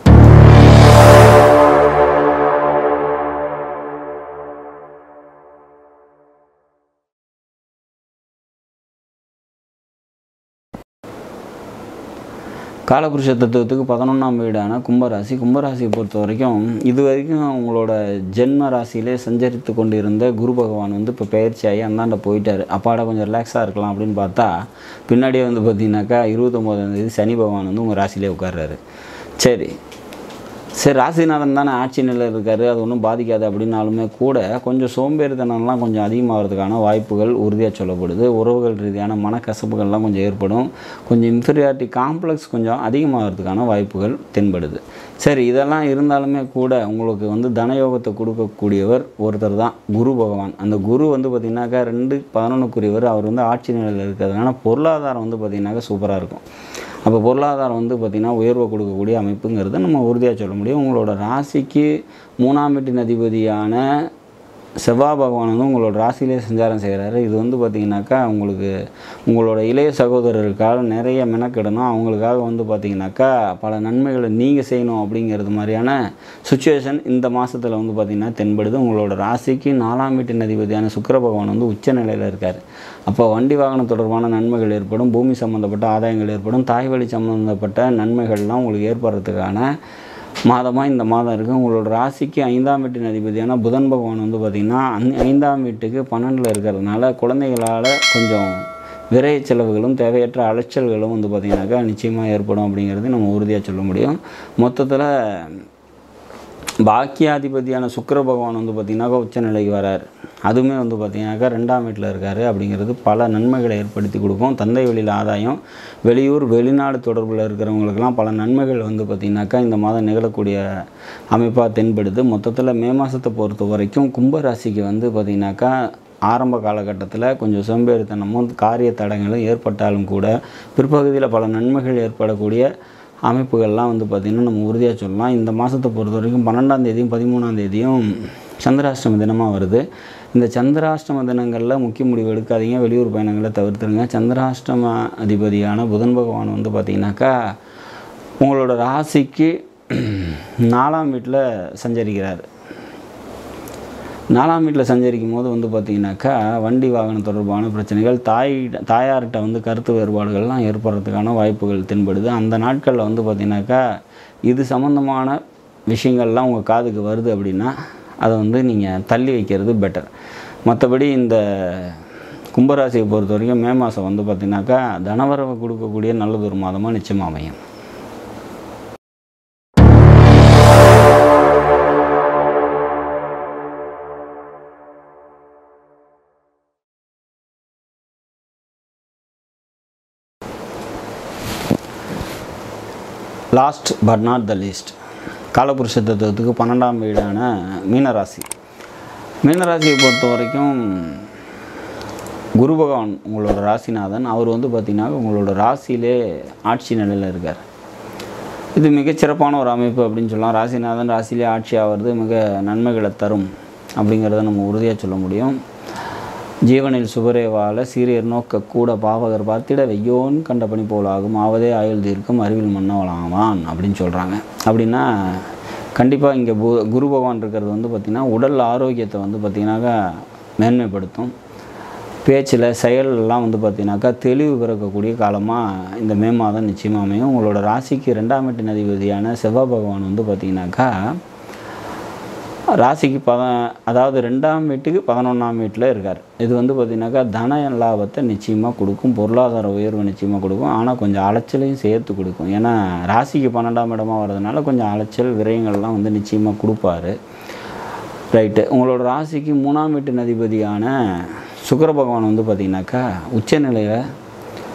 காலபுருஷ தத்துவத்துக்கு பதினொன்றாம் வீடான கும்பராசி கும்பராசியை பொறுத்த வரைக்கும் இது வரைக்கும் உங்களோட ஜென்ம ராசியிலே சஞ்சரித்து கொண்டு இருந்த குரு பகவான் வந்து இப்போ பயிற்சியாகி அந்தாண்ட போயிட்டார் அப்பாட கொஞ்சம் ரிலாக்ஸாக இருக்கலாம் அப்படின்னு பார்த்தா பின்னாடியே வந்து பார்த்தீங்கன்னாக்கா இருபத்தொம்போதாம் தேதி சனி பகவான் வந்து உங்கள் ராசியிலே உட்கார்றாரு சரி சரி ராசிநாதன் தானே ஆட்சி நிலையில் இருக்கார் அது ஒன்றும் பாதிக்காது அப்படின்னாலுமே கூட கொஞ்சம் சோம்பேறித்தனம்லாம் கொஞ்சம் அதிகமாகிறதுக்கான வாய்ப்புகள் உறுதியாக சொல்லப்படுது உறவுகள் ரீதியான மனக்கசப்புகள்லாம் கொஞ்சம் ஏற்படும் கொஞ்சம் இன்ஃபீரியாரிட்டி காம்ப்ளெக்ஸ் கொஞ்சம் அதிகமாகிறதுக்கான வாய்ப்புகள் தென்படுது சரி இதெல்லாம் இருந்தாலுமே கூட உங்களுக்கு வந்து தனயோகத்தை கொடுக்கக்கூடியவர் ஒருத்தர் தான் குரு பகவான் அந்த குரு வந்து பார்த்திங்கனாக்கா ரெண்டு பதினொன்றுக்குரியவர் அவர் வந்து ஆட்சி நிலையில் இருக்கிறதுனால பொருளாதாரம் வந்து பார்த்திங்கனாக்கா சூப்பராக இருக்கும் அப்போ பொருளாதாரம் வந்து பார்த்திங்கன்னா உயர்வை கொடுக்கக்கூடிய அமைப்புங்கிறத நம்ம உறுதியாக சொல்ல முடியும் உங்களோட ராசிக்கு மூணாம் வீட்டின் அதிபதியான செவ்வாய் பகவான் வந்து உங்களோட ராசியிலே சஞ்சாரம் செய்கிறாரு இது வந்து பார்த்திங்கனாக்கா உங்களுக்கு உங்களோட இளைய சகோதரருக்காக நிறைய மெனக்கிடணும் அவங்களுக்காக வந்து பார்த்திங்கனாக்கா பல நன்மைகளை நீங்கள் செய்யணும் அப்படிங்கிறது மாதிரியான சுச்சுவேஷன் இந்த மாதத்தில் வந்து பார்த்திங்கன்னா தென்படுது உங்களோட ராசிக்கு நாலாம் வீட்டின் அதிபதியான சுக்கிர பகவான் வந்து உச்ச நிலையில் இருக்கார் அப்போ வண்டி வாகனம் தொடர்பான நன்மைகள் ஏற்படும் பூமி சம்மந்தப்பட்ட ஆதாயங்கள் ஏற்படும் தாய் வழி சம்மந்தப்பட்ட நன்மைகள்லாம் உங்களுக்கு ஏற்படுறதுக்கான மாதமாக இந்த மாதம் இருக்குது உங்களோட ராசிக்கு ஐந்தாம் வீட்டின் அதிபதியான புதன் பகவான் வந்து பார்த்திங்கன்னா அந் ஐந்தாம் வீட்டுக்கு பன்னெண்டில் இருக்கிறதுனால குழந்தைகளால் கொஞ்சம் விரைய செலவுகளும் தேவையற்ற அலைச்சல்களும் வந்து பார்த்திங்கனாக்கா நிச்சயமாக ஏற்படும் அப்படிங்கிறது நம்ம உறுதியாக சொல்ல முடியும் மொத்தத்தில் பாக்கியாதிபதியான சுக்கிர பகவான் வந்து பார்த்திங்கனாக்கா உச்சநிலைக்கு வரார் அதுவுமே வந்து பார்த்திங்கனாக்கா ரெண்டாம் வீட்டில் இருக்கார் அப்படிங்கிறது பல நன்மைகளை ஏற்படுத்தி கொடுக்கும் தந்தை வழியில் ஆதாயம் வெளியூர் வெளிநாடு தொடர்பில் இருக்கிறவங்களுக்கெல்லாம் பல நன்மைகள் வந்து பார்த்திங்கனாக்கா இந்த மாதம் நிகழக்கூடிய அமைப்பாக தென்படுது மொத்தத்தில் மே மாதத்தை பொறுத்த வரைக்கும் கும்பராசிக்கு வந்து பார்த்திங்கனாக்கா ஆரம்ப காலகட்டத்தில் கொஞ்சம் சோம்பேறித்தனமும் காரிய தடங்களும் ஏற்பட்டாலும் கூட பிற்பகுதியில் பல நன்மைகள் ஏற்படக்கூடிய அமைப்புகள்லாம் வந்து பார்த்திங்கன்னா நம்ம உறுதியாக சொல்லலாம் இந்த மாதத்தை பொறுத்த வரைக்கும் பன்னெண்டாம் தேதியும் பதிமூணாம் தேதியும் சந்திராஷ்டம தினமாக வருது இந்த சந்திராஷ்டம தினங்களில் முக்கிய முடிவு எடுக்காதீங்க வெளியூர் பயணங்களை தவிர்த்துருங்க சந்திராஷ்டம அதிபதியான புதன் பகவான் வந்து பார்த்திங்கனாக்கா உங்களோட ராசிக்கு நாலாம் வீட்டில் சஞ்சரிக்கிறார் நாலாம் வீட்டில் சஞ்சரிக்கும் போது வந்து பார்த்திங்கனாக்கா வண்டி வாகனம் தொடர்பான பிரச்சனைகள் தாய் தாயார்கிட்ட வந்து கருத்து வேறுபாடுகள்லாம் ஏற்படுறதுக்கான வாய்ப்புகள் தென்படுது அந்த நாட்களில் வந்து பார்த்திங்கனாக்கா இது சம்மந்தமான விஷயங்கள்லாம் உங்கள் காதுக்கு வருது அப்படின்னா அதை வந்து நீங்கள் தள்ளி வைக்கிறது பெட்டர் மற்றபடி இந்த கும்பராசியை பொறுத்த வரைக்கும் மே மாதம் வந்து பார்த்திங்கனாக்கா தனவரவை கொடுக்கக்கூடிய நல்லதொரு மாதமாக நிச்சயமாக அமையும் last but not the least காலபுருஷ தத்துவத்துக்கு பன்னெண்டாம் வீடான மீனராசி மீனராசியை பொறுத்த வரைக்கும் குரு பகவான் உங்களோட ராசிநாதன் அவர் வந்து பார்த்திங்கன்னா உங்களோட ராசியிலே ஆட்சி நிலையில் இருக்கார் இது மிகச்சிறப்பான ஒரு அமைப்பு அப்படின்னு சொல்லலாம் ராசிநாதன் ராசியிலே ஆட்சி ஆகிறது மிக நன்மைகளை தரும் அப்படிங்கிறத நம்ம உறுதியாக சொல்ல முடியும் ஜீவனில் சுபரேவால சீரியர் நோக்க கூட பாவகர் பார்த்திட வெய்யோன் கண்ட பணி போலாகும் ஆவதே ஆயுள் தீர்க்கும் அறிவில் மன்னவளாவான் அப்படின்னு சொல்கிறாங்க அப்படின்னா கண்டிப்பாக இங்கே பு குரு பகவான் இருக்கிறது வந்து பார்த்திங்கன்னா உடல் ஆரோக்கியத்தை வந்து பார்த்திங்கனாக்கா மேன்மைப்படுத்தும் பேச்சில் செயலெல்லாம் வந்து பார்த்திங்கனாக்கா தெளிவு பிறக்கக்கூடிய காலமாக இந்த மே மாதம் நிச்சயமாக அமையும் உங்களோட ராசிக்கு ரெண்டாம் வீட்டின் அதிபதியான செவ்வாய் பகவான் வந்து பார்த்திங்கனாக்கா ராசிக்கு பத அதாவது ரெண்டாம் வீட்டுக்கு பதினொன்றாம் வீட்டில் இருக்கார் இது வந்து பார்த்திங்கனாக்கா தன லாபத்தை நிச்சயமாக கொடுக்கும் பொருளாதார உயர்வு நிச்சயமாக கொடுக்கும் ஆனால் கொஞ்சம் அலைச்சலையும் சேர்த்து கொடுக்கும் ஏன்னா ராசிக்கு பன்னெண்டாம் இடமா வர்றதுனால கொஞ்சம் அலைச்சல் விரயங்கள்லாம் வந்து நிச்சயமாக கொடுப்பாரு ரைட்டு உங்களோட ராசிக்கு மூணாம் வீட்டு அதிபதியான சுக்கிர பகவான் வந்து பார்த்திங்கனாக்கா உச்சநிலையில்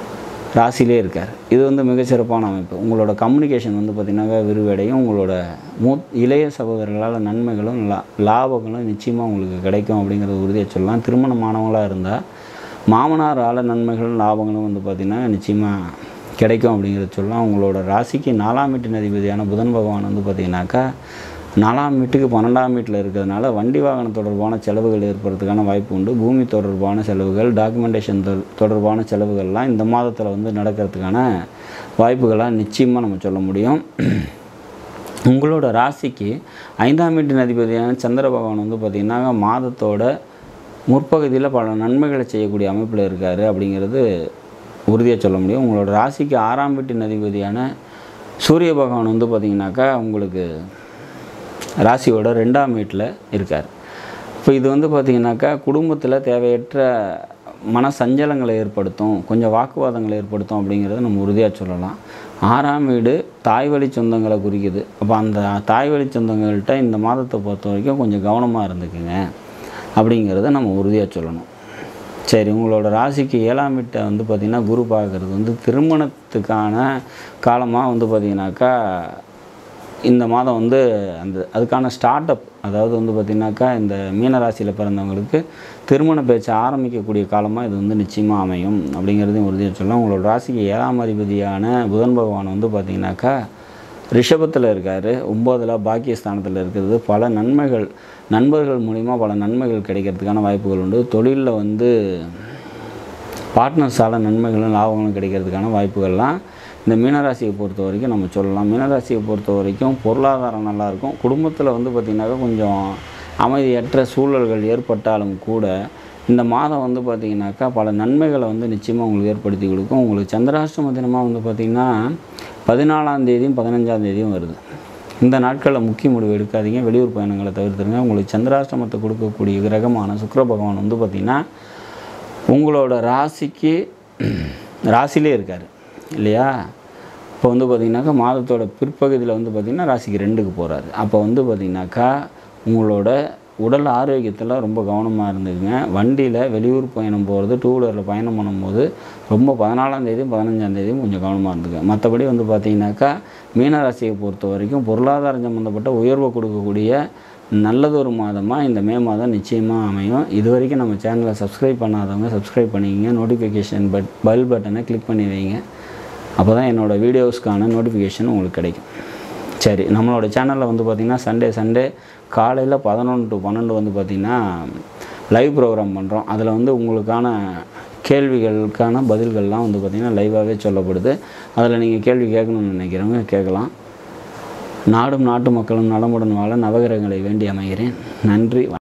ராசியிலே இருக்கார் இது வந்து மிகச்சிறப்பான அமைப்பு உங்களோட கம்யூனிகேஷன் வந்து பார்த்திங்கனாக்கா விரிவடையும் உங்களோட மூ இளைய சகோதரர்களால் நன்மைகளும் லா லாபங்களும் நிச்சயமாக உங்களுக்கு கிடைக்கும் அப்படிங்கிறத உறுதியை சொல்லலாம் திருமணமானவங்களாக இருந்தால் மாமனாரால் நன்மைகளும் லாபங்களும் வந்து பார்த்திங்கன்னா நிச்சயமாக கிடைக்கும் அப்படிங்கிறத சொல்லலாம் உங்களோட ராசிக்கு நாலாம் வீட்டின் அதிபதியான புதன் பகவான் வந்து பார்த்திங்கனாக்கா நாலாம் வீட்டுக்கு பன்னெண்டாம் வீட்டில் இருக்கிறதுனால வண்டி வாகனம் தொடர்பான செலவுகள் ஏற்படுறதுக்கான வாய்ப்பு உண்டு பூமி தொடர்பான செலவுகள் டாக்குமெண்டேஷன் தொ- தொடர்பான செலவுகள்லாம் இந்த மாதத்தில் வந்து நடக்கிறதுக்கான வாய்ப்புகளாக நிச்சயமாக நம்ம சொல்ல முடியும் உங்களோட ராசிக்கு ஐந்தாம் வீட்டின் அதிபதியான சந்திர பகவான் வந்து பார்த்திங்கன்னா மாதத்தோட முற்பகுதியில் பல நன்மைகளை செய்யக்கூடிய அமைப்பில் இருக்கார் அப்படிங்கிறது உறுதியாக சொல்ல முடியும் உங்களோட ராசிக்கு ஆறாம் வீட்டின் அதிபதியான சூரிய பகவான் வந்து பார்த்திங்கனாக்கா உங்களுக்கு ராசியோட ரெண்டாம் வீட்டில் இருக்கார் இப்போ இது வந்து பார்த்திங்கனாக்கா குடும்பத்தில் தேவையற்ற மன சஞ்சலங்களை ஏற்படுத்தும் கொஞ்சம் வாக்குவாதங்களை ஏற்படுத்தும் அப்படிங்கிறத நம்ம உறுதியாக சொல்லலாம் ஆறாம் வீடு தாய் வழி சொந்தங்களை குறிக்குது அப்போ அந்த தாய் வழி சொந்தங்கள்கிட்ட இந்த மாதத்தை பொறுத்த வரைக்கும் கொஞ்சம் கவனமாக இருந்துக்குங்க அப்படிங்கிறத நம்ம உறுதியாக சொல்லணும் சரி உங்களோட ராசிக்கு ஏழாம் வீட்டை வந்து பார்த்திங்கன்னா குரு பார்க்குறது வந்து திருமணத்துக்கான காலமாக வந்து பார்த்திங்கனாக்கா இந்த மாதம் வந்து அந்த அதுக்கான ஸ்டார்ட் அப் அதாவது வந்து பார்த்திங்கனாக்கா இந்த மீன ராசியில் பிறந்தவங்களுக்கு திருமண பேச்சு ஆரம்பிக்கக்கூடிய காலமாக இது வந்து நிச்சயமாக அமையும் அப்படிங்கிறதையும் உறுதியாக சொல்லலாம் உங்களோட ராசிக்கு ஏழாம் அதிபதியான புதன் பகவான் வந்து பார்த்திங்கனாக்கா ரிஷபத்தில் இருக்கார் ஒம்போதில் பாக்கியஸ்தானத்தில் இருக்கிறது பல நன்மைகள் நண்பர்கள் மூலிமா பல நன்மைகள் கிடைக்கிறதுக்கான வாய்ப்புகள் உண்டு தொழிலில் வந்து பார்ட்னர்ஸால் நன்மைகளும் லாபங்களும் கிடைக்கிறதுக்கான வாய்ப்புகள்லாம் இந்த மீனராசியை பொறுத்த வரைக்கும் நம்ம சொல்லலாம் மீனராசியை பொறுத்த வரைக்கும் பொருளாதாரம் நல்லாயிருக்கும் குடும்பத்தில் வந்து பார்த்திங்கனாக்கா கொஞ்சம் அமைதியற்ற சூழல்கள் ஏற்பட்டாலும் கூட இந்த மாதம் வந்து பார்த்திங்கனாக்கா பல நன்மைகளை வந்து நிச்சயமாக உங்களுக்கு ஏற்படுத்தி கொடுக்கும் உங்களுக்கு சந்திராஷ்டம தினமாக வந்து பார்த்திங்கன்னா பதினாலாம் தேதியும் பதினஞ்சாம் தேதியும் வருது இந்த நாட்களில் முக்கிய முடிவு எடுக்காதீங்க வெளியூர் பயணங்களை தவிர்த்துருங்க உங்களுக்கு சந்திராஷ்டமத்தை கொடுக்கக்கூடிய கிரகமான சுக்கிர பகவான் வந்து பார்த்திங்கன்னா உங்களோட ராசிக்கு ராசியிலே இருக்கார் இல்லையா இப்போ வந்து பார்த்திங்கனாக்கா மாதத்தோட பிற்பகுதியில் வந்து பார்த்திங்கன்னா ராசிக்கு ரெண்டுக்கு போகிறாரு அப்போ வந்து பார்த்திங்கனாக்கா உங்களோட உடல் ஆரோக்கியத்தில் ரொம்ப கவனமாக இருந்துக்குங்க வண்டியில் வெளியூர் பயணம் போகிறது டூ வீலரில் பயணம் பண்ணும்போது ரொம்ப பதினாலாம் தேதியும் பதினஞ்சாம் தேதியும் கொஞ்சம் கவனமாக இருந்துங்க மற்றபடி வந்து பார்த்திங்கனாக்கா மீனராசியை பொறுத்த வரைக்கும் பொருளாதாரம் சம்மந்தப்பட்ட உயர்வை கொடுக்கக்கூடிய நல்லதொரு மாதமாக இந்த மே மாதம் நிச்சயமாக அமையும் இது வரைக்கும் நம்ம சேனலை சப்ஸ்கிரைப் பண்ணாதவங்க சப்ஸ்கிரைப் பண்ணிக்கங்க நோட்டிஃபிகேஷன் பட் பெல் பட்டனை கிளிக் பண்ணி வைங்க அப்போ தான் என்னோடய வீடியோஸ்க்கான நோட்டிஃபிகேஷன் உங்களுக்கு கிடைக்கும் சரி நம்மளோட சேனலில் வந்து பார்த்திங்கன்னா சண்டே சண்டே காலையில் பதினொன்று டு பன்னெண்டு வந்து பார்த்திங்கன்னா லைவ் ப்ரோக்ராம் பண்ணுறோம் அதில் வந்து உங்களுக்கான கேள்விகளுக்கான பதில்கள்லாம் வந்து பார்த்திங்கன்னா லைவாகவே சொல்லப்படுது அதில் நீங்கள் கேள்வி கேட்கணும்னு நினைக்கிறவங்க கேட்கலாம் நாடும் நாட்டு மக்களும் நலமுடன் வாழ நவகிரகங்களை வேண்டி அமைகிறேன் நன்றி